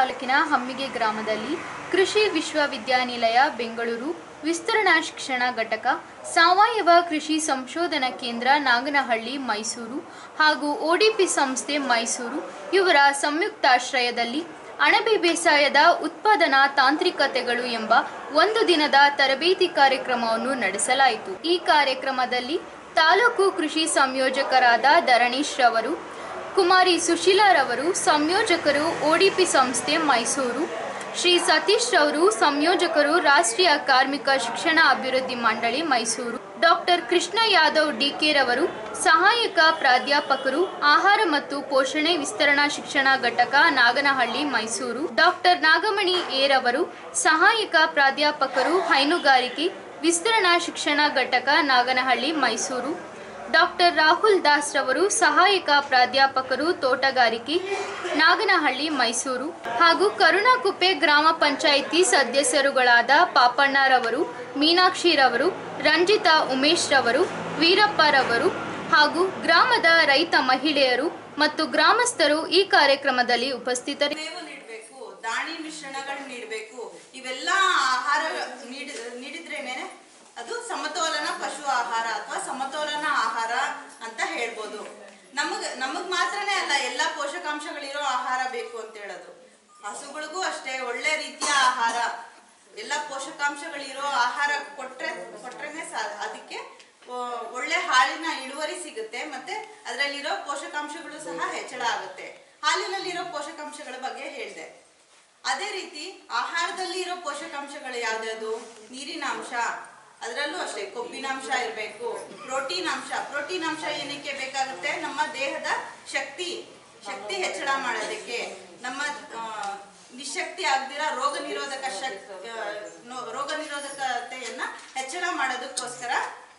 ತಾಲೂಕಿನ ಹಮ್ಮಿಗೆ ಗ್ರಾಮದಲ್ಲಿ ಕೃಷಿ ವಿಶ್ವವಿದ್ಯಾನಿಲಯ ಬೆಂಗಳೂರು ವಿಸ್ತರಣಾ ಶಿಕ್ಷಣ ಘಟಕ ಸಾವಯವ ಕೃಷಿ ಸಂಶೋಧನಾ ಕೇಂದ್ರ ನಾಗನಹಳ್ಳಿ ಮೈಸೂರು ಹಾಗೂ ಒಡಿಪಿ ಸಂಸ್ಥೆ ಮೈಸೂರು ಇವರ ಸಂಯುಕ್ತಾಶ್ರಯದಲ್ಲಿ ಅಣಬೆ ಬೇಸಾಯದ ಉತ್ಪಾದನಾ ತಾಂತ್ರಿಕತೆಗಳು ಎಂಬ ಒಂದು ದಿನದ ತರಬೇತಿ ಕಾರ್ಯಕ್ರಮವನ್ನು ನಡೆಸಲಾಯಿತು ಈ ಕಾರ್ಯಕ್ರಮದಲ್ಲಿ ತಾಲೂಕು ಕೃಷಿ ಸಂಯೋಜಕರಾದ ಧರಣೀಶ್ ರವರು ಕುಮಾರಿ ಸುಶೀಲಾರವರು ಸಂಯೋಜಕರು ಒಡಿಪಿ ಸಂಸ್ಥೆ ಮೈಸೂರು ಶ್ರೀ ಸತೀಶ್ ರವರು ಸಂಯೋಜಕರು ರಾಷ್ಟ್ರೀಯ ಕಾರ್ಮಿಕ ಶಿಕ್ಷಣ ಅಭಿವೃದ್ಧಿ ಮಂಡಳಿ ಮೈಸೂರು ಡಾಕ್ಟರ್ ಕೃಷ್ಣ ಯಾದವ್ ಡಿಕೆ ರವರು ಸಹಾಯಕ ಪ್ರಾಧ್ಯಾಪಕರು ಆಹಾರ ಮತ್ತು ಪೋಷಣೆ ವಿಸ್ತರಣಾ ಶಿಕ್ಷಣ ಘಟಕ ನಾಗನಹಳ್ಳಿ ಮೈಸೂರು ಡಾಕ್ಟರ್ ನಾಗಮಣಿ ಎ ರವರು ಸಹಾಯಕ ಪ್ರಾಧ್ಯಾಪಕರು ಹೈನುಗಾರಿಕೆ ವಿಸ್ತರಣಾ ಶಿಕ್ಷಣ ಘಟಕ ನಾಗನಹಳ್ಳಿ ಮೈಸೂರು ಡಾಕ್ಟರ್ ರಾಹುಲ್ ದಾಸ್ ರವರು ಸಹಾಯಕ ಪ್ರಾಧ್ಯಾಪಕರು ತೋಟಗಾರಿಕೆ ನಾಗನಹಳ್ಳಿ ಮೈಸೂರು ಹಾಗೂ ಕರುಣಾಕುಪ್ಪೆ ಗ್ರಾಮ ಪಂಚಾಯಿತಿ ಸದಸ್ಯರುಗಳಾದ ಪಾಪಣ್ಣರವರು ಮೀನಾಕ್ಷಿರವರು ರಂಜಿತಾ ಉಮೇಶ್ ರವರು ವೀರಪ್ಪರವರು ಹಾಗೂ ಗ್ರಾಮದ ರೈತ ಮಹಿಳೆಯರು ಮತ್ತು ಗ್ರಾಮಸ್ಥರು ಈ ಕಾರ್ಯಕ್ರಮದಲ್ಲಿ ಉಪಸ್ಥಿತರಿದ್ದರು ಮೇವು ನೀಡಬೇಕು ದಾಣಿ ಮಿಶ್ರಣಗಳು ನೀಡಬೇಕು ಇವೆಲ್ಲ ಆಹಾರ ನೀಡ ನೀಡಿದ್ರೇನೆ ಅದು ಸಮತೋಲನ ಪಶು ಆಹಾರ ಅಥವಾ ಸಮತೋಲನ ಆಹಾರ ಅಂತ ಹೇಳ್ಬೋದು ನಮಗ್ ನಮಗ್ ಮಾತ್ರನೇ ಅಲ್ಲ ಎಲ್ಲ ಪೋಷಕಾಂಶಗಳಿರೋ ಆಹಾರ ಬೇಕು ಅಂತ ಹೇಳೋದು ಹಸುಗಳಿಗೂ ಅಷ್ಟೇ ಒಳ್ಳೆ ರೀತಿಯ ಆಹಾರ ಎಲ್ಲ ಪೋಷಕಾಂಶಗಳಿರೋ ಆಹಾರ ಕೊಟ್ರೆ ಕೊಟ್ರೇನೆ ಸಾ ಅದಕ್ಕೆ ಆ, ಒಳ್ಳೆ ಹಾಲಿನ ಇಳುವರಿ ಸಿಗುತ್ತೆ ಮತ್ತೆ ಅದರಲ್ಲಿರೋ ಪೋಷಕಾಂಶಗಳು ಸಹ ಹೆಚ್ಚಳ ಆಗುತ್ತೆ ಹಾಲಿನಲ್ಲಿರೋ ಪೋಷಕಾಂಶಗಳ ಬಗ್ಗೆ ಹೇಳಿದೆ ಅದೇ ರೀತಿ ಆಹಾರದಲ್ಲಿ ಇರೋ ಪೋಷಕಾಂಶಗಳು ಯಾವ್ದ್ಯಾವ್ದು ನೀರಿನ ಅಂಶ ಅದರಲ್ಲೂ ಅಷ್ಟೇ ಕೊಬ್ಬಿನಾಂಶ ಇರಬೇಕು ಪ್ರೋಟೀನ್ ಅಂಶ ಪ್ರೋಟೀನ್ ಅಂಶ ಏನಕ್ಕೆ ಬೇಕಾಗುತ್ತೆ ನಮ್ಮ ದೇಹದ ಶಕ್ತಿ ಶಕ್ತಿ ಹೆಚ್ಚಳ ಮಾಡೋದಕ್ಕೆ ನಮ್ಮ ಆ, ನಿಶಕ್ತಿ ಆಗದಿರ ರೋಗ ನಿರೋಧಕ ಶಕ್ ಆ, ನೋ- ರೋಗ ನಿರೋಧಕತೆಯನ್ನ ಹೆಚ್ಚಳ ಮಾಡೋದಕ್ಕೋಸ್ಕರ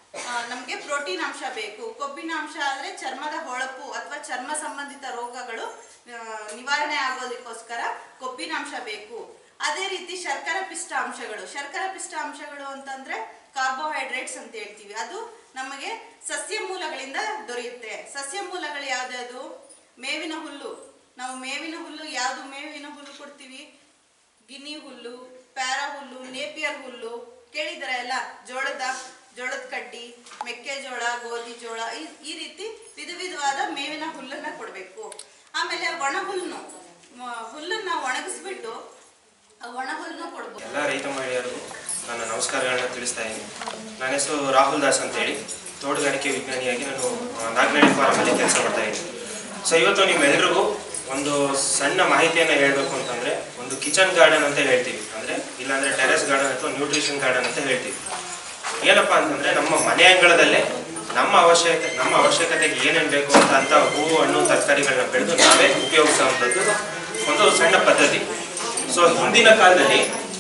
ನಮಗೆ ಪ್ರೋಟೀನ್ ಅಂಶ ಬೇಕು ಕೊಬ್ಬಿನ ಅಂಶ ಆದ್ರೆ ಚರ್ಮದ ಹೊಳಪು ಅಥವಾ ಚರ್ಮ ಸಂಬಂಧಿತ ರೋಗಗಳು ಆ, ನಿವಾರಣೆ ಆಗೋದಕ್ಕೋಸ್ಕರ ಕೊಬ್ಬಿನ ಅಂಶ ಬೇಕು ಅದೇ ರೀತಿ ಶರ್ಕರ ಪಿಷ್ಟ ಅಂಶಗಳು ಶರ್ಕರ ಪಿಷ್ಟ ಅಂಶಗಳು ಅಂತಂದ್ರೆ ಕಾರ್ಬೋಹೈಡ್ರೇಟ್ಸ್ ಅಂತ ಹೇಳ್ತೀವಿ ಅದು ನಮಗೆ ಸಸ್ಯ ಮೂಲಗಳಿಂದ ದೊರೆಯುತ್ತೆ ಸಸ್ಯ ಮೂಲಗಳು ಯಾವ್ದ್ಯಾವ್ದು ಮೇವಿನ ಹುಲ್ಲು ನಾವು ಮೇವಿನ ಹುಲ್ಲು ಯಾವ್ದು ಮೇವಿನ ಹುಲ್ಲು ಕೊಡ್ತೀವಿ ಗಿನಿ ಹುಲ್ಲು ಪ್ಯಾರಾ ಹುಲ್ಲು ನೇಪಿಯರ್ ಹುಲ್ಲು ಕೇಳಿದಾರೆ ಎಲ್ಲ ಜೋಳದ ಜೋಳದ ಕಡ್ಡಿ ಮೆಕ್ಕೆಜೋಳ ಗೋಧಿ ಜೋಳ ಈ ಈ ರೀತಿ ವಿಧ ವಿಧವಾದ ಮೇವಿನ ಹುಲ್ಲನ್ನ ಕೊಡಬೇಕು ಆಮೇಲೆ ಒಣ ಹುಲ್ಲು ಮ- ಹುಲ್ಲನ್ನ ಒಣಗಿಸ್ಬಿಟ್ಟು ಆ ಒಣ ಹುಲ್ಲನ್ನು ಕೊಡ್ಬೋದು ಎಲ್ಲ ರೈತ ಮಹಿಳೆಯರಿಗೂ ನನ್ನ ನಮಸ್ಕಾರಗಳನ್ನ ತಿಳಿಸ್ತಾ ಇದ್ದೀನಿ ನನ್ನ ಹೆಸರು ರಾಹುಲ್ ದಾಸ್ ಅಂತೇಳಿ ತೋಟಗಾರಿಕೆ ವಿಜ್ಞಾನಿಯಾಗಿ ನಾನು ಆ, ನಾಗನಹಳ್ಳಿ ಫಾರಮಲ್ಲಿ ಕೆಲಸ ಮಾಡ್ತಾ ಇದ್ದೀನಿ ಸೊ ಇವತ್ತು ನಿಮ್ಮೆಲ್ರಿಗೂ ಒಂದು ಸಣ್ಣ ಮಾಹಿತಿಯನ್ನು ಹೇಳಬೇಕು ಅಂತಂದರೆ ಒಂದು ಕಿಚನ್ ಗಾರ್ಡನ್ ಅಂತ ಹೇಳ್ತೀವಿ ಅಂದರೆ ಇಲ್ಲಾಂದರೆ ಟೆರೆಸ್ ಗಾರ್ಡನ್ ಅಥವಾ ನ್ಯೂಟ್ರಿಷನ್ ಗಾರ್ಡನ್ ಅಂತ ಹೇಳ್ತೀವಿ ಏನಪ್ಪ ಅಂತಂದರೆ ನಮ್ಮ ಮನೆ ಅಂಗಳದಲ್ಲೇ ನಮ್ಮ ಅವಶ್ಯಕತೆ ನಮ್ಮ ಅವಶ್ಯಕತೆಗೆ ಏನೇನು ಬೇಕು ಅಂತ ಅಂತ ಹೂವು ಹಣ್ಣು ತರಕಾರಿಗಳನ್ನ ಬೆಳೆದು ನಾವೇ ಉಪಯೋಗಿಸುವಂಥದ್ದು ಒಂದು ಸಣ್ಣ ಪದ್ಧತಿ ಸೊ ಹಿಂದಿನ ಕಾಲದಲ್ಲಿ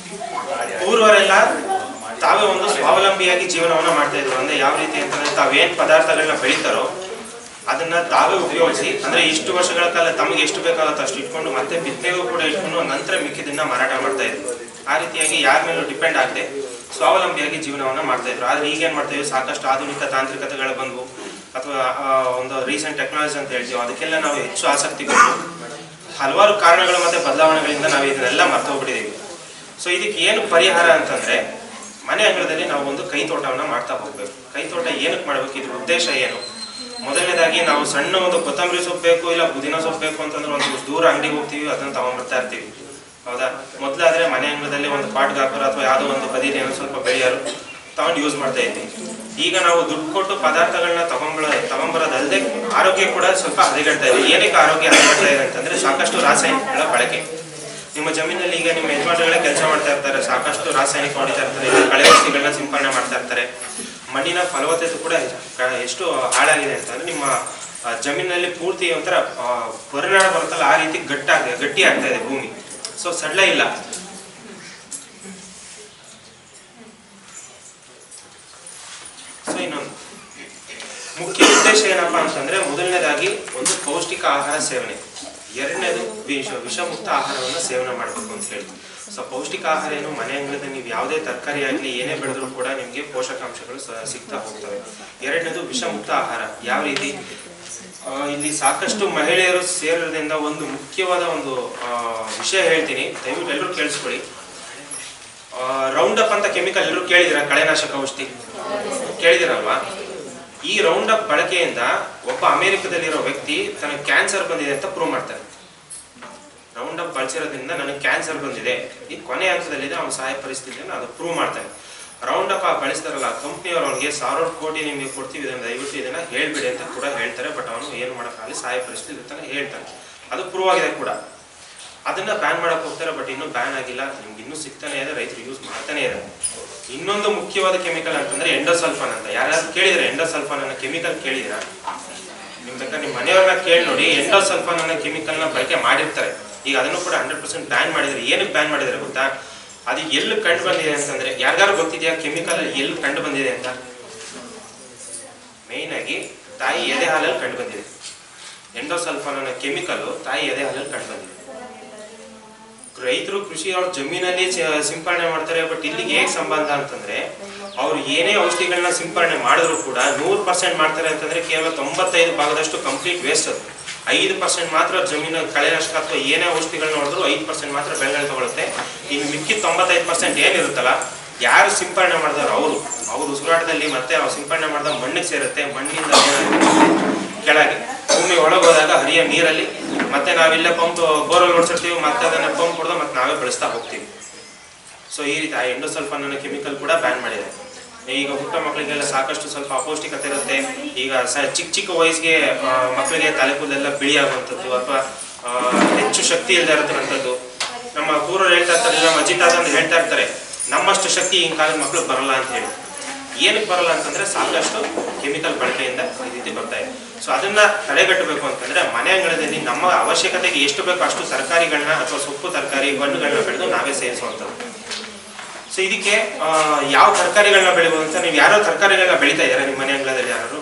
ಪೂರ್ವರೆಲ್ಲ ತಾವೇ ಒಂದು ಸ್ವಾವಲಂಬಿಯಾಗಿ ಜೀವನವನ್ನ ಮಾಡ್ತಾ ಇದ್ರು ಅಂದ್ರೆ ಯಾವ ರೀತಿ ಅಂತಂದ್ರೆ ತಾವೇನ್ ಪದಾರ್ಥಗಳನ್ನ ಬೆಳಿತಾರೋ ಅದನ್ನ ತಾವೇ ಉಪಯೋಗಿಸಿ ಅಂದ್ರೆ ಇಷ್ಟು ವರ್ಷಗಳ ಕಾಲ ತಮಗೆ ಎಷ್ಟು ಬೇಕಾಗುತ್ತೋ ಅಷ್ಟು ಇಟ್ಕೊಂಡು ಮತ್ತೆ ಬಿತ್ತನೆಗೂ ಕೂಡ ಇಟ್ಕೊಂಡು ನಂತರ ಮಿಕ್ಕಿದನ್ನ ಮಾರಾಟ ಮಾಡ್ತಾ ಇದ್ರು ಆ ರೀತಿಯಾಗಿ ಯಾರ ಮೇಲೂ ಡಿಪೆಂಡ್ ಆಗದೆ ಸ್ವಾವಲಂಬಿಯಾಗಿ ಜೀವನವನ್ನ ಮಾಡ್ತಾ ಇದ್ರು ಆದ್ರೆ ಈಗ ಏನ್ ಮಾಡ್ತಾ ಇದ್ವಿ ಸಾಕಷ್ಟು ಆಧುನಿಕ ತಾಂತ್ರಿಕತೆಗಳು ಬಂದ್ವು ಅಥವಾ ಆ, ಒಂದು ರೀಸೆಂಟ್ ಟೆಕ್ನಾಲಜಿ ಅಂತ ಹೇಳ್ತೀವಿ ಅದಕ್ಕೆಲ್ಲ ನಾವು ಹೆಚ್ಚು ಆಸಕ್ತಿ ಕೊಟ್ಟು ಹಲವಾರು ಕಾರಣಗಳು ಮತ್ತೆ ಬದಲಾವಣೆಗಳಿಂದ ನಾವು ಇದನ್ನೆಲ್ಲ ಮರ್ತೋಗ್ಬಿಟ್ಟಿದ್ದೀವಿ ಸೊ ಇದಕ್ಕೆ ಏನು ಪರಿಹಾರ ಅಂತಂದ್ರೆ ಮನೆ ಅಂಗಳದಲ್ಲಿ ನಾವು ಒಂದು ಕೈ ತೋಟವನ್ನ ಮಾಡ್ತಾ ಹೋಗ್ಬೇಕು ಕೈ ತೋಟ ಏನಕ್ಕೆ ಮಾಡ್ಬೇಕು ಇದ್ರ ಉದ್ದೇಶ ಏನು ಮೊದಲನೇದಾಗಿ ನಾವು ಸಣ್ಣ ಒಂದು ಕೊತ್ತಂಬರಿ ಸೊಪ್ಪು ಬೇಕು ಇಲ್ಲ ಪುದೀನ ಸೊಪ್ಪು ಬೇಕು ಅಂತಂದ್ರೆ ಒಂದು ದೂರ ಅಂಗಡಿಗೆ ಹೋಗ್ತೀವಿ ಅದನ್ನ ತಗೊಂಡ್ಬರ್ತಾ ಇರ್ತೀವಿ ಹೌದಾ ಮೊದಲಾದ್ರೆ ಮನೆ ಅಂಗಳದಲ್ಲಿ ಒಂದು ಪಾಟ್ಗೆ ಹಾಕೋರು ಅಥವಾ ಯಾವುದೋ ಒಂದು ಬದಿಲಿ ಏನೋ ಸ್ವಲ್ಪ ಬೆಳೆಯೋರು ತಗೊಂಡು ಯೂಸ್ ಮಾಡ್ತಾ ಇದ್ವಿ ಈಗ ನಾವು ದುಡ್ಡು ಕೊಟ್ಟು ಪದಾರ್ಥಗಳನ್ನ ತಗೊಂಬ ತಗೊಂಬರೋದಲ್ಲದೆ ಆರೋಗ್ಯ ಕೂಡ ಸ್ವಲ್ಪ ಹದಗೆಡ್ತಾ ಇದೆ ಏನಕ್ಕೆ ಆರೋಗ್ಯ ಹದಗೆಡ್ತಾ ಇದೆ ಅಂತಂದ್ರೆ ಸಾಕಷ್ಟು ರಾಸಾಯನಿಕಗಳ ಬಳಕೆ ನಿಮ್ಮ ಜಮೀನಲ್ಲಿ ಈಗ ನಿಮ್ಮ ಯಜಮಾನಗಳೇ ಕೆಲಸ ಮಾಡ್ತಾ ಇರ್ತಾರೆ ಸಾಕಷ್ಟು ರಾಸಾಯನಿಕ ಹೊಡಿತಾ ಇರ್ತಾರೆ ಇಲ್ಲ ಕಳೆ ವಸ್ತುಗಳನ್ನ ಸಿಂಪರಣೆ ಮಾಡ್ತಾ ಇರ್ತಾರೆ ಮಣ್ಣಿನ ಫಲವತ್ತತೆ ಕೂಡ ಕ- ಎಷ್ಟು ಹಾಳಾಗಿದೆ ಅಂತಂದ್ರೆ ನಿಮ್ಮ ಆ, ಜಮೀನಲ್ಲಿ ಪೂರ್ತಿ ಒಂಥರ ಆ, ಪರಿಣಾಮ ಬರುತ್ತಲ್ಲ ಆ ರೀತಿ ಗಟ್ಟಾಗ ಗಟ್ಟಿ ಆಗ್ತಾ ಇದೆ ಭೂಮಿ ಸೊ ಸಡ್ಲ ಇಲ್ಲ ಸೊ ಇನ್ನೊಂದು ಮುಖ್ಯ ಉದ್ದೇಶ ಏನಪ್ಪಾ ಅಂತಂದ್ರೆ ಮೊದಲನೇದಾಗಿ ಒಂದು ಪೌಷ್ಟಿಕ ಆಹಾರ ಸೇವನೆ ಎರಡನೇದು ವಿಷ ವಿಷಮುಕ್ತ ಆಹಾರವನ್ನು ಸೇವನೆ ಮಾಡಬೇಕು ಅಂತ ಹೇಳಿ ಸೊ ಪೌಷ್ಟಿಕ ಆಹಾರ ಏನು ಮನೆ ಅಂಗಳದಲ್ಲಿ ನೀವು ಯಾವುದೇ ತರಕಾರಿ ಆಗಲಿ ಏನೇ ಬೆಳೆದ್ರು ಕೂಡ ನಿಮಗೆ ಪೋಷಕಾಂಶಗಳು ಸ- ಸಿಗ್ತಾ ಹೋಗ್ತವೆ ಎರಡನೇದು ವಿಷಮುಕ್ತ ಆಹಾರ ಯಾವ ರೀತಿ ಆ, ಇಲ್ಲಿ ಸಾಕಷ್ಟು ಮಹಿಳೆಯರು ಸೇರೋದ್ರಿಂದ ಒಂದು ಮುಖ್ಯವಾದ ಒಂದು ಆ, ವಿಷಯ ಹೇಳ್ತೀನಿ ದಯವಿಟ್ಟು ಎಲ್ಲರೂ ಕೇಳಿಸ್ಕೊಳ್ಳಿ ರೌಂಡ್ ಅಪ್ ಅಂತ ಕೆಮಿಕಲ್ ಎಲ್ಲರೂ ಕೇಳಿದಿರ ಕಳೆನಾಶಕ ಔಷಧಿ ಕೇಳಿದಿರಲ್ವಾ ಈ ರೌಂಡ್ ಅಪ್ ಬಳಕೆಯಿಂದ ಒಬ್ಬ ಅಮೆರಿಕದಲ್ಲಿರೋ ವ್ಯಕ್ತಿ ತನಗೆ ಕ್ಯಾನ್ಸರ್ ಬಂದಿದೆ ಅಂತ ಪ್ರೂವ್ ಮಾಡ್ತಾನೆ ರೌಂಡ್ ಅಪ್ ಬಳಸಿರೋದ್ರಿಂದ ನನಗೆ ಕ್ಯಾನ್ಸರ್ ಬಂದಿದೆ ಈ ಕೊನೆ ಹಂತದಲ್ಲಿದೆ ಅವನ ಸಹಾಯ ಪರಿಸ್ಥಿತಿಯನ್ನು ಅದು ಪ್ರೂವ್ ಮಾಡ್ತಾನೆ ರೌಂಡ್ ಅಪ್ ಬಳಸ್ತಾರಲ್ಲ ಕಂಪ್ನಿಯವರು ಅವನಿಗೆ ಸಾವಿರಾರು ಕೋಟಿ ನಿಮಗೆ ಕೊಡ್ತೀವಿ ಇದನ್ನ ದಯವಿಟ್ಟು ಇದನ್ನ ಹೇಳ್ಬಿಡಿ ಅಂತ ಕೂಡ ಹೇಳ್ತಾರೆ ಬಟ್ ಅವನು ಏನು ಮಾಡೋಕ್ಕಾಗಲಿ ಸಹಾಯ ಪರಿಸ್ಥಿತಿ ಇರ್ತಾನೆ ಹೇಳ್ತಾನೆ ಅದು ಪ್ರೂವ್ ಆಗಿದೆ ಕೂಡ ಅದನ್ನ ಬ್ಯಾನ್ ಮಾಡಕ್ ಹೋಗ್ತಾರೆ ಬಟ್ ಇನ್ನೂ ಬ್ಯಾನ್ ಆಗಿಲ್ಲ ನಿಮ್ಗೆ ಇನ್ನೂ ಸಿಗ್ತಾನೆ ಇದೆ ರೈತರು ಯೂಸ್ ಮಾಡ್ತಾನೆ ಇದ್ದಾರೆ ಇನ್ನೊಂದು ಮುಖ್ಯವಾದ ಕೆಮಿಕಲ್ ಅಂತಂದ್ರೆ ಎಂಡೋಸಲ್ಫಾನ್ ಅಂತ ಯಾರ್ಯಾರು ಕೇಳಿದ್ರೆ ಎಂಡೋಸಲ್ಫಾನ್ ಅನ್ನೋ ಕೆಮಿಕಲ್ ಕೇಳಿದಿರಾ ನಿಮ್ ಬೇಕಾದ್ರೆ ನಿಮ್ಮ ಮನೆಯವ್ರನ್ನ ಕೇಳಿ ನೋಡಿ ಎಂಡೋಸಲ್ಫಾನ್ ಅನ್ನೋ ಕೆಮಿಕಲ್ ನ ಬಳಕೆ ಮಾಡಿರ್ತಾರೆ ಈಗ ಅದನ್ನು ಕೂಡ ಹಂಡ್ರೆಡ್ ಪರ್ಸೆಂಟ್ ಬ್ಯಾನ್ ಮಾಡಿದ್ರೆ ಏನಕ್ಕೆ ಬ್ಯಾನ್ ಮಾಡಿದ್ರೆ ಗೊತ್ತಾ ಅದು ಎಲ್ಲಿ ಕಂಡು ಬಂದಿದೆ ಅಂತಂದ್ರೆ ಯಾರ್ಯಾರು ಗೊತ್ತಿದೆಯಾ ಕೆಮಿಕಲ್ ಎಲ್ಲಿ ಕಂಡು ಬಂದಿದೆ ಅಂತ ಮೇಯ್ನ್ ಆಗಿ ತಾಯಿ ಎದೆ ಹಾಲಲ್ಲಿ ಕಂಡು ಬಂದಿದೆ ಎಂಡೋಸಲ್ಫಾನ್ ಅನ್ನೋ ಕೆಮಿಕಲ್ ತಾಯಿ ಎದೆ ಹಾಲಲ್ಲಿ ಕಂಡು ಬಂದಿದೆ ರೈತರು ಕೃಷಿ ಅವ್ರ ಜಮೀನಲ್ಲಿ ಚ- ಸಿಂಪರಣೆ ಮಾಡ್ತಾರೆ ಬಟ್ ಇಲ್ಲಿಗೆ ಹೇಗ್ ಸಂಬಂಧ ಅಂತಂದ್ರೆ ಅವ್ರು ಏನೇ ಔಷಧಿಗಳನ್ನ ಸಿಂಪರಣೆ ಮಾಡಿದ್ರು ಕೂಡ ನೂರು ಪರ್ಸೆಂಟ್ ಮಾಡ್ತಾರೆ ಅಂತಂದ್ರೆ ಕೇವಲ ತೊಂಬತ್ತೈದು ಭಾಗದಷ್ಟು ಕಂಪ್ಲೀಟ್ ವೇಸ್ಟ್ ಅದು ಐದು ಪರ್ಸೆಂಟ್ ಮಾತ್ರ ಜಮೀನು ಕಳೆನಷ್ಟ ಅಥವಾ ಏನೇ ಔಷಧಿಗಳನ್ನ ನೋಡಿದ್ರು ಐದು ಪರ್ಸೆಂಟ್ ಮಾತ್ರ ಬೆಳೆಗಳು ತಗೊಳುತ್ತೆ ಇನ್ನು ಮಿಕ್ಕಿದ ತೊಂಬತ್ತೈದು ಪರ್ಸೆಂಟ್ ಏನಿರುತ್ತಲ್ಲ ಯಾರು ಸಿಂಪರಣೆ ಮಾಡಿದಾರೋ ಅವರು ಅವ್ರ ಉಸಿರಾಟದಲ್ಲಿ ಮತ್ತೆ ಅವ್ರು ಸಿಂಪರಣೆ ಮಾಡಿದ ಮಣ್ಣಿಗೆ ಸೇರುತ್ತೆ ಮಣ್ಣಿಂದ ಏನಾಗುತ್ತೆ ಕೆಳಗೆ ಭೂಮಿ ಒಳಗೆ ಹೋದಾಗ ಹರಿಯ ನೀರಲ್ಲಿ ಮತ್ತೆ ನಾವಿಲ್ಲೇ ಪಂಪ್ ಬೋರ್ವೆಲ್ ಓಡಿಸಿರ್ತೀವಿ ಮತ್ತೆ ಅದನ್ನ ಪಂಪ್ ಹೊಡೆದು ಮತ್ತೆ ನಾವೇ ಬಳಸ್ತಾ ಹೋಗ್ತೀವಿ ಸೊ ಈ ರೀತಿ ಆ ಎಂಡೋಸಲ್ಫಾನ್ ಅನ್ನೋ ಕೆಮಿಕಲ್ ಕೂಡ ಬ್ಯಾನ್ ಮಾಡಿದೆ ಈಗ ಹುಟ್ಟ ಮಕ್ಕಳಿಗೆಲ್ಲ ಸಾಕಷ್ಟು ಸ್ವಲ್ಪ ಅಪೌಷ್ಟಿಕತೆ ಇರುತ್ತೆ ಈಗ ಸ ಚಿಕ್ಕ ಚಿಕ್ಕ ವಯಸ್ಸಿಗೆ ಆ, ಮಕ್ಕಳಿಗೆ ತಲೆ ಕೂದಲೆಲ್ಲ ಬಿಳಿ ಆಗುವಂಥದ್ದು ಅಥವಾ ಆ, ಹೆಚ್ಚು ಶಕ್ತಿ ಇಲ್ಲದೆ ಇರತಕ್ಕಂಥದ್ದು ನಮ್ಮ ಪೂರ್ವರು ಹೇಳ್ತಾ ಇರ್ತಾರೆ ನಮ್ಮ ಅಜ್ಜಿ ತಾತ ಅಂತ ಹೇಳ್ತಾ ಇರ್ತಾರೆ ನಮ್ಮಷ್ಟು ಶಕ್ತಿ ಈಗಿನ ಕಾಲದ ಮಕ್ಕಳು ಬರಲ್ಲ ಅಂತ ಹೇಳಿ ಏನಕ್ಕೆ ಬರಲ್ಲ ಅಂತಂದ್ರೆ ಸಾಕಷ್ಟು ಕೆಮಿಕಲ್ ಬಳಕೆಯಿಂದ ಈ ರೀತಿ ಬರ್ತಾ ಇದೆ ಸೊ ಅದನ್ನ ತಡೆಗಟ್ಟಬೇಕು ಅಂತಂದ್ರೆ ಮನೆ ಅಂಗಳದಲ್ಲಿ ನಮ್ಮ ಅವಶ್ಯಕತೆಗೆ ಎಷ್ಟು ಬೇಕೋ ಅಷ್ಟು ತರಕಾರಿಗಳನ್ನ ಅಥವಾ ಸೊಪ್ಪು ತರಕಾರಿ ಹಣ್ಣುಗಳನ್ನ ಬೆಳೆದು ನಾವೇ ಸೇರಿಸುವಂಥದ್ದು ಸೊ ಇದಕ್ಕೆ ಆ, ಯಾವ ತರಕಾರಿಗಳನ್ನ ಬೆಳಿಬೋದು ಅಂತ ನೀವು ಯಾರೋ ತರಕಾರಿಗಳನ್ನ ಬೆಳಿತಾ ಇದ್ದಾರೆ ನಿಮ್ಮ ಮನೆ ಅಂಗಳದಲ್ಲಿ ಯಾರು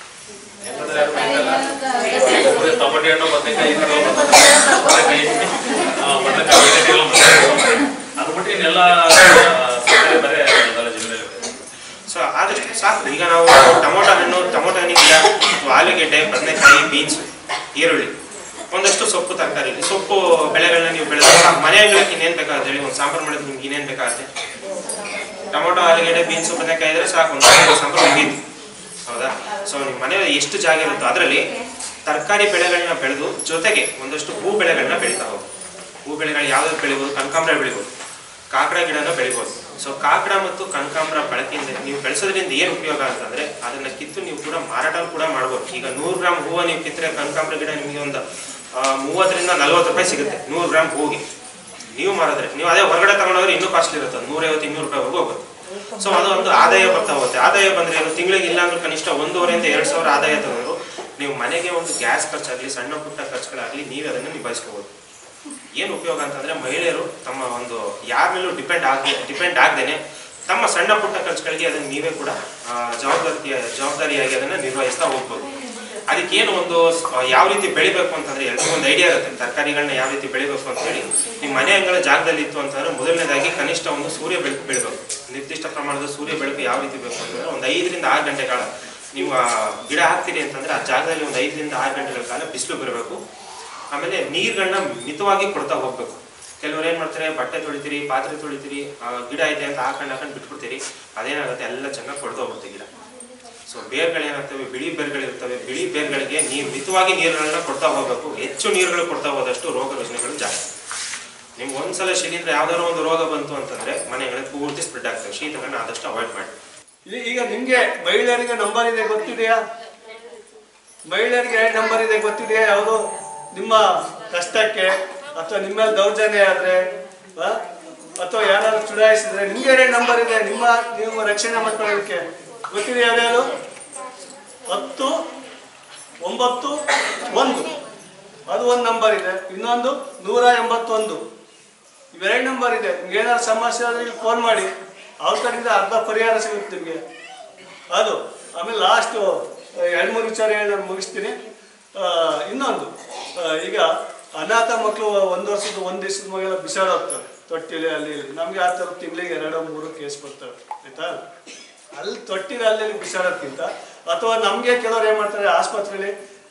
ಬರೀ ಟೊಮೆಟೊ ಹಣ್ಣು ಬದನೆಕಾಯಿ ಈ ಥರ ಎಲ್ಲ ಬರ್ತದೆ. ಬದನೆಕಾಯಿ ಆ, ಬದನೆಕಾಯಿ ಬೆಂಡೆಕಾಯಿ ಎಲ್ಲ ಬರ್ತದೆ. ಅದು ಬಿಟ್ಟು ಇನ್ನೆಲ್ಲ ತರಕಾರಿ ಬೇರೆ ಅದೆಲ್ಲ ಜಮೀನಲ್ಲಿ ಸೊ ಆದಷ್ಟು ಸಾಕು ಈಗ ನಾವು ಟೊಮೊಟೊ ಹಣ್ಣು ಟೊಮೊಟೊ ಹಣ್ಣಿನ ಗಿಡ ಅಥವಾ ಆಲೂಗೆಡ್ಡೆ ಬದನೆಕಾಯಿ ಬೀನ್ಸ್ ಈರುಳ್ಳಿ ಒಂದಷ್ಟು ಸೊಪ್ಪು ತರಕಾರಿ ಸೊಪ್ಪು ಬೆಳೆಗಳನ್ನ ನೀವು ಬೆಳೆದ ಮನೆ ಅಂಗಳಕ್ಕೆ ಇನ್ನೇನು ಬೇಕಾಗುತ್ತೆ ಹೇಳಿ ಒಂದು ಸಾಂಬಾರು ಮಾಡೋದು ನಿಮ್ಗೆ ಇನ್ನೇನು ಬೇಕಾಗುತ್ತೆ ಟೊಮೊಟೊ ಆಲೂಗೆಡ್ಡೆ ಬೀನ್ಸ್ ಬದನೆಕಾಯಿ ಇದ್ರೆ ಸಾಕು ಒಂದು ಸಾಂಬಾರು ಮುಗೀತು ಹೌದಾ ಸೊ ನಿಮ್ಮ ಮನೆಯಲ್ಲಿ ಎಷ್ಟು ಜಾಗ ಇರುತ್ತೋ ಅದರಲ್ಲಿ ತರಕಾರಿ ಬೆಳೆಗಳನ್ನ ಬೆಳೆದು ಜೊತೆಗೆ ಒಂದಷ್ಟು ಹೂ ಬೆಳೆಗಳನ್ನ ಬೆಳೀತಾ ಹೋಗಿ ಹೂ ಬೆಳೆಗಳು ಯಾವ್ದಾದ್ರು ಬೆಳಿಬೋದು ಕನಕಾಂಬರ ಬೆಳಿಬೋದು ಕಾಕಡ ಗಿಡನ ಬೆಳಿಬೋದು ಸೊ ಕಾಕಡ ಮತ್ತು ಕನಕಾಂಬರ ಬಳಕೆಯಿಂದ ನೀವು ಬೆಳೆಸೋದ್ರಿಂದ ಏನು ಉಪಯೋಗ ಅಂತಂದ್ರೆ ಅದನ್ನ ಕಿತ್ತು ನೀವು ಕೂಡ ಮಾರಾಟ ಕೂಡ ಮಾಡ್ಬೋದು ಈಗ ನೂರು ಗ್ರಾಮ್ ಹೂವು ನೀವು ಕಿತ್ತರೆ ಕನಕಾಂಬರ ಗಿಡ ನಿಮಗೆ ಒಂದು ಆ, ಮೂವತ್ತರಿಂದ ನಲ್ವತ್ತು ರೂಪಾಯಿ ಸಿಗುತ್ತೆ ನೂರು ಗ್ರಾಮ್ ಹೂವಿಗೆ ನೀವು ಮಾರಿದ್ರೆ ನೀವು ಅದೇ ಹೊರಗಡೆ ತಗೊಂಡೋದ್ರೆ ಇನ್ನೂ ಕಾಸ್ಟ್ಲಿ ಇರುತ್ತೆ ನೂರೈವತ್ತು ಇನ್ನೂರು ರೂಪಾಯಿವರೆಗೂ ಹೋಗುತ್ತೆ ಸೊ ಅದು ಒಂದು ಆದಾಯ ಬರ್ತಾ ಹೋಗುತ್ತೆ ಆದಾಯ ಬಂದ್ರೆ ಏನು ತಿಂಗಳಿಗೆ ಇಲ್ಲ ಅಂದ್ರೆ ಕನಿಷ್ಠ ಒಂದೂವರೆಯಿಂದ ಎರಡು ಸಾವಿರ ಆದಾಯ ತಂದ್ರು ನೀವು ಮನೆಗೆ ಒಂದು ಗ್ಯಾಸ್ ಖರ್ಚಾಗ್ಲಿ ಸಣ್ಣ ಪುಟ್ಟ ಖರ್ಚುಗಳಾಗ್ಲಿ ನೀವೇ ಅದನ್ನು ನಿಭಾಯಿಸ್ಕೋಬಹುದು ಏನು ಉಪಯೋಗ ಅಂತಂದ್ರೆ ಮಹಿಳೆಯರು ತಮ್ಮ ಒಂದು ಯಾರ ಮೇಲೂ ಡಿಪೆಂಡ್ ಆಗಿ ಡಿಪೆಂಡ್ ಆಗದೇನೆ ತಮ್ಮ ಸಣ್ಣ ಪುಟ್ಟ ಖರ್ಚುಗಳಿಗೆ ಅದನ್ನ ನೀವೇ ಕೂಡ ಆ, ಜವಾಬ್ದಾರಿ ಜವಾಬ್ದಾರಿಯಾಗಿ ಅದನ್ನ ನಿರ್ವಹಿಸ್ತಾ ಹೋಗ್ಬೋದು ಅದಕ್ಕೇನು ಒಂದು ಸ್- ಯಾವ ರೀತಿ ಬೆಳಿಬೇಕು ಅಂತಂದ್ರೆ ಎಲ್ರಿಗೂ ಒಂದು ಐಡಿಯಾ ಇರುತ್ತೆ ತರಕಾರಿಗಳನ್ನ ಯಾವ ರೀತಿ ಬೆಳಿಬೇಕು ಅಂತ ಹೇಳಿ ನಿಮ್ಮ ಮನೆ ಅಂಗಳ ಜಾಗದಲ್ಲಿ ಇತ್ತು ಅಂತಂದ್ರೆ ಮೊದಲನೇದಾಗಿ ಕನಿಷ್ಠ ಒಂದು ಸೂರ್ಯ ಬೆಳಕು ಬೆಳಿಬೇಕು ನಿರ್ದಿಷ್ಟ ಪ್ರಮಾಣದ ಸೂರ್ಯ ಬೆಳಕು ಯಾವ ರೀತಿ ಬೇಕು ಅಂತಂದ್ರೆ ಒಂದು ಐದರಿಂದ ಆರು ಗಂಟೆ ಕಾಲ ನೀವು ಆ ಗಿಡ ಹಾಕ್ತೀರಿ ಅಂತಂದ್ರೆ ಆ ಜಾಗದಲ್ಲಿ ಒಂದು ಐದರಿಂದ ಆರು ಗಂಟೆಗಳ ಕಾಲ ಬಿಸಿಲು ಬರಬೇಕು ಆಮೇಲೆ ನೀರುಗಳನ್ನ ಮಿತವಾಗಿ ಕೊಡ್ತಾ ಹೋಗ್ಬೇಕು ಕೆಲವ್ರು ಏನ್ ಮಾಡ್ತಾರೆ ಬಟ್ಟೆ ತೊಳಿತೀರಿ ಪಾತ್ರೆ ತೊಳಿತೀರಿ ಆ, ಗಿಡ ಐತೆ ಅಂತ ಹಾಕೊಂಡು ಹಾಕೊಂಡು ಬಿಟ್ಬಿಡ್ತೀರಿ ಅದೇನಾಗುತ್ತೆ ಎಲ್ಲ ಚೆನ್ನಾಗಿ ಕೊಡ್ತಾ ಹೋಗುತ್ತೆ ಗಿಡ ಸೊ ಬೇರ್ಗಳೇನಾಗ್ತವೆ ಬಿಳಿ ಬೇರ್ಗಳಿರ್ತವೆ ಬಿಳಿ ಬೇರ್ಗಳಿಗೆ ನೀರು ಮಿತವಾಗಿ ನೀರುಗಳನ್ನ ಕೊಡ್ತಾ ಹೋಗ್ಬೇಕು ಹೆಚ್ಚು ನೀರುಗಳು ಕೊಡ್ತಾ ಹೋದಷ್ಟು ರೋಗ ರುಜಿನಗಳು ಜಾಸ್ತಿ ನಿಮ್ಗೆ ಒಂದ್ಸಲ ಶಿಲೀಂಧ್ರ ಯಾವ್ದಾದ್ರು ಒಂದು ರೋಗ ಬಂತು ಅಂತಂದ್ರೆ ಮನೆಗಳಿಗೆ ಪೂರ್ತಿ ಸ್ಪ್ರೆಡ್ ಆಗ್ತವೆ ಶೀತಗಳನ್ನ ಆದಷ್ಟು ಅವಾಯ್ಡ್ ಮಾಡಿ ಈ- ಈಗ ನಿಮ್ಗೆ ಮಹಿಳೆಯರಿಗೆ ನಂಬರ್ ಇದೆ ಗೊತ್ತಿದೆಯಾ ಮಹಿಳೆಯರಿಗೆ ನಂಬರ್ ಇದೆ ಗೊತ್ತಿದೆಯಾ ಯಾವುದು ನಿಮ್ಮ ಕಷ್ಟಕ್ಕೆ ಅಥವಾ ನಿಮ್ಮ ಮೇಲೆ ದೌರ್ಜನ್ಯ ಆದ್ರೆ ಆ? ಅಥವಾ ಯಾರಾದ್ರೂ ಚುಡಾಯಿಸಿದ್ರೆ ನಿಮ್ಗೆ ಎರಡು ನಂಬರ್ ಇದೆ ನಿಮ್ಮ ನೀವು ರಕ್ಷಣೆ ಮಾಡ್ಕೊಳ್ಳೋದಕ್ಕೆ ಗೊತ್ತಿದೆ ಯಾವ್ಯಾವುದು ಹತ್ತು ಒಂಬತ್ತು ಒಂದು ಅದು ಒಂದು ನಂಬರ್ ಇದೆ ಇನ್ನೊಂದು ನೂರ ಎಂಬತ್ತೊಂದು ಇವೆರಡು ನಂಬರ್ ಇದೆ ನಿಮ್ಗೆ ಏನಾದ್ರು ಸಮಸ್ಯೆ ಆದ್ರೆ ಇಲ್ಲಿ ಫೋನ್ ಮಾಡಿ ಅವ್ರ ಕಡೆಯಿಂದ ಅರ್ಧ ಪರಿಹಾರ ಸಿಗುತ್ತೆ ನಿಮಗೆ ಅದು ಆಮೇಲೆ ಲಾಸ್ಟು ಎರಡು ಮೂರು ವಿಚಾರ ಹೇಳಿ ನಾನು ಮುಗಿಸ್ತೀನಿ ಆ, ಇನ್ನೊಂದು ಆ, ಈಗ ಅನಾಥ ಮಕ್ಕಳು ಒಂದು ವರ್ಷದ ಒಂದು ದಿವಸದ ಮಗೆಲ್ಲ ಬಿಸಾಡೋಗ್ತವೆ ತೊಟ್ಟಿಲಿ ಅಲ್ಲಿ ಇಲ್ಲಿ ನಮಗೆ ಆ ಥರ ತಿಂಗಳಿಗೆ ಎರಡು ಮೂರು ಕೇಸ್ ಬರ್ತವೆ ಆಯ್ತಾ ಅಲ್ಲಿ ತೊಟ್ಟಿಲಿ ಅಲ್ಲಿ ಇಲ್ಲಿ ಬಿಸಾಡೋದ್ಕಿಂತ ಅಥವಾ ನಮಗೆ ಕೆಲವ್ರು ಏನು ಮಾಡ್ತಾರೆ ಆಸ್ಪತ್ರೆಯಲ್ಲಿ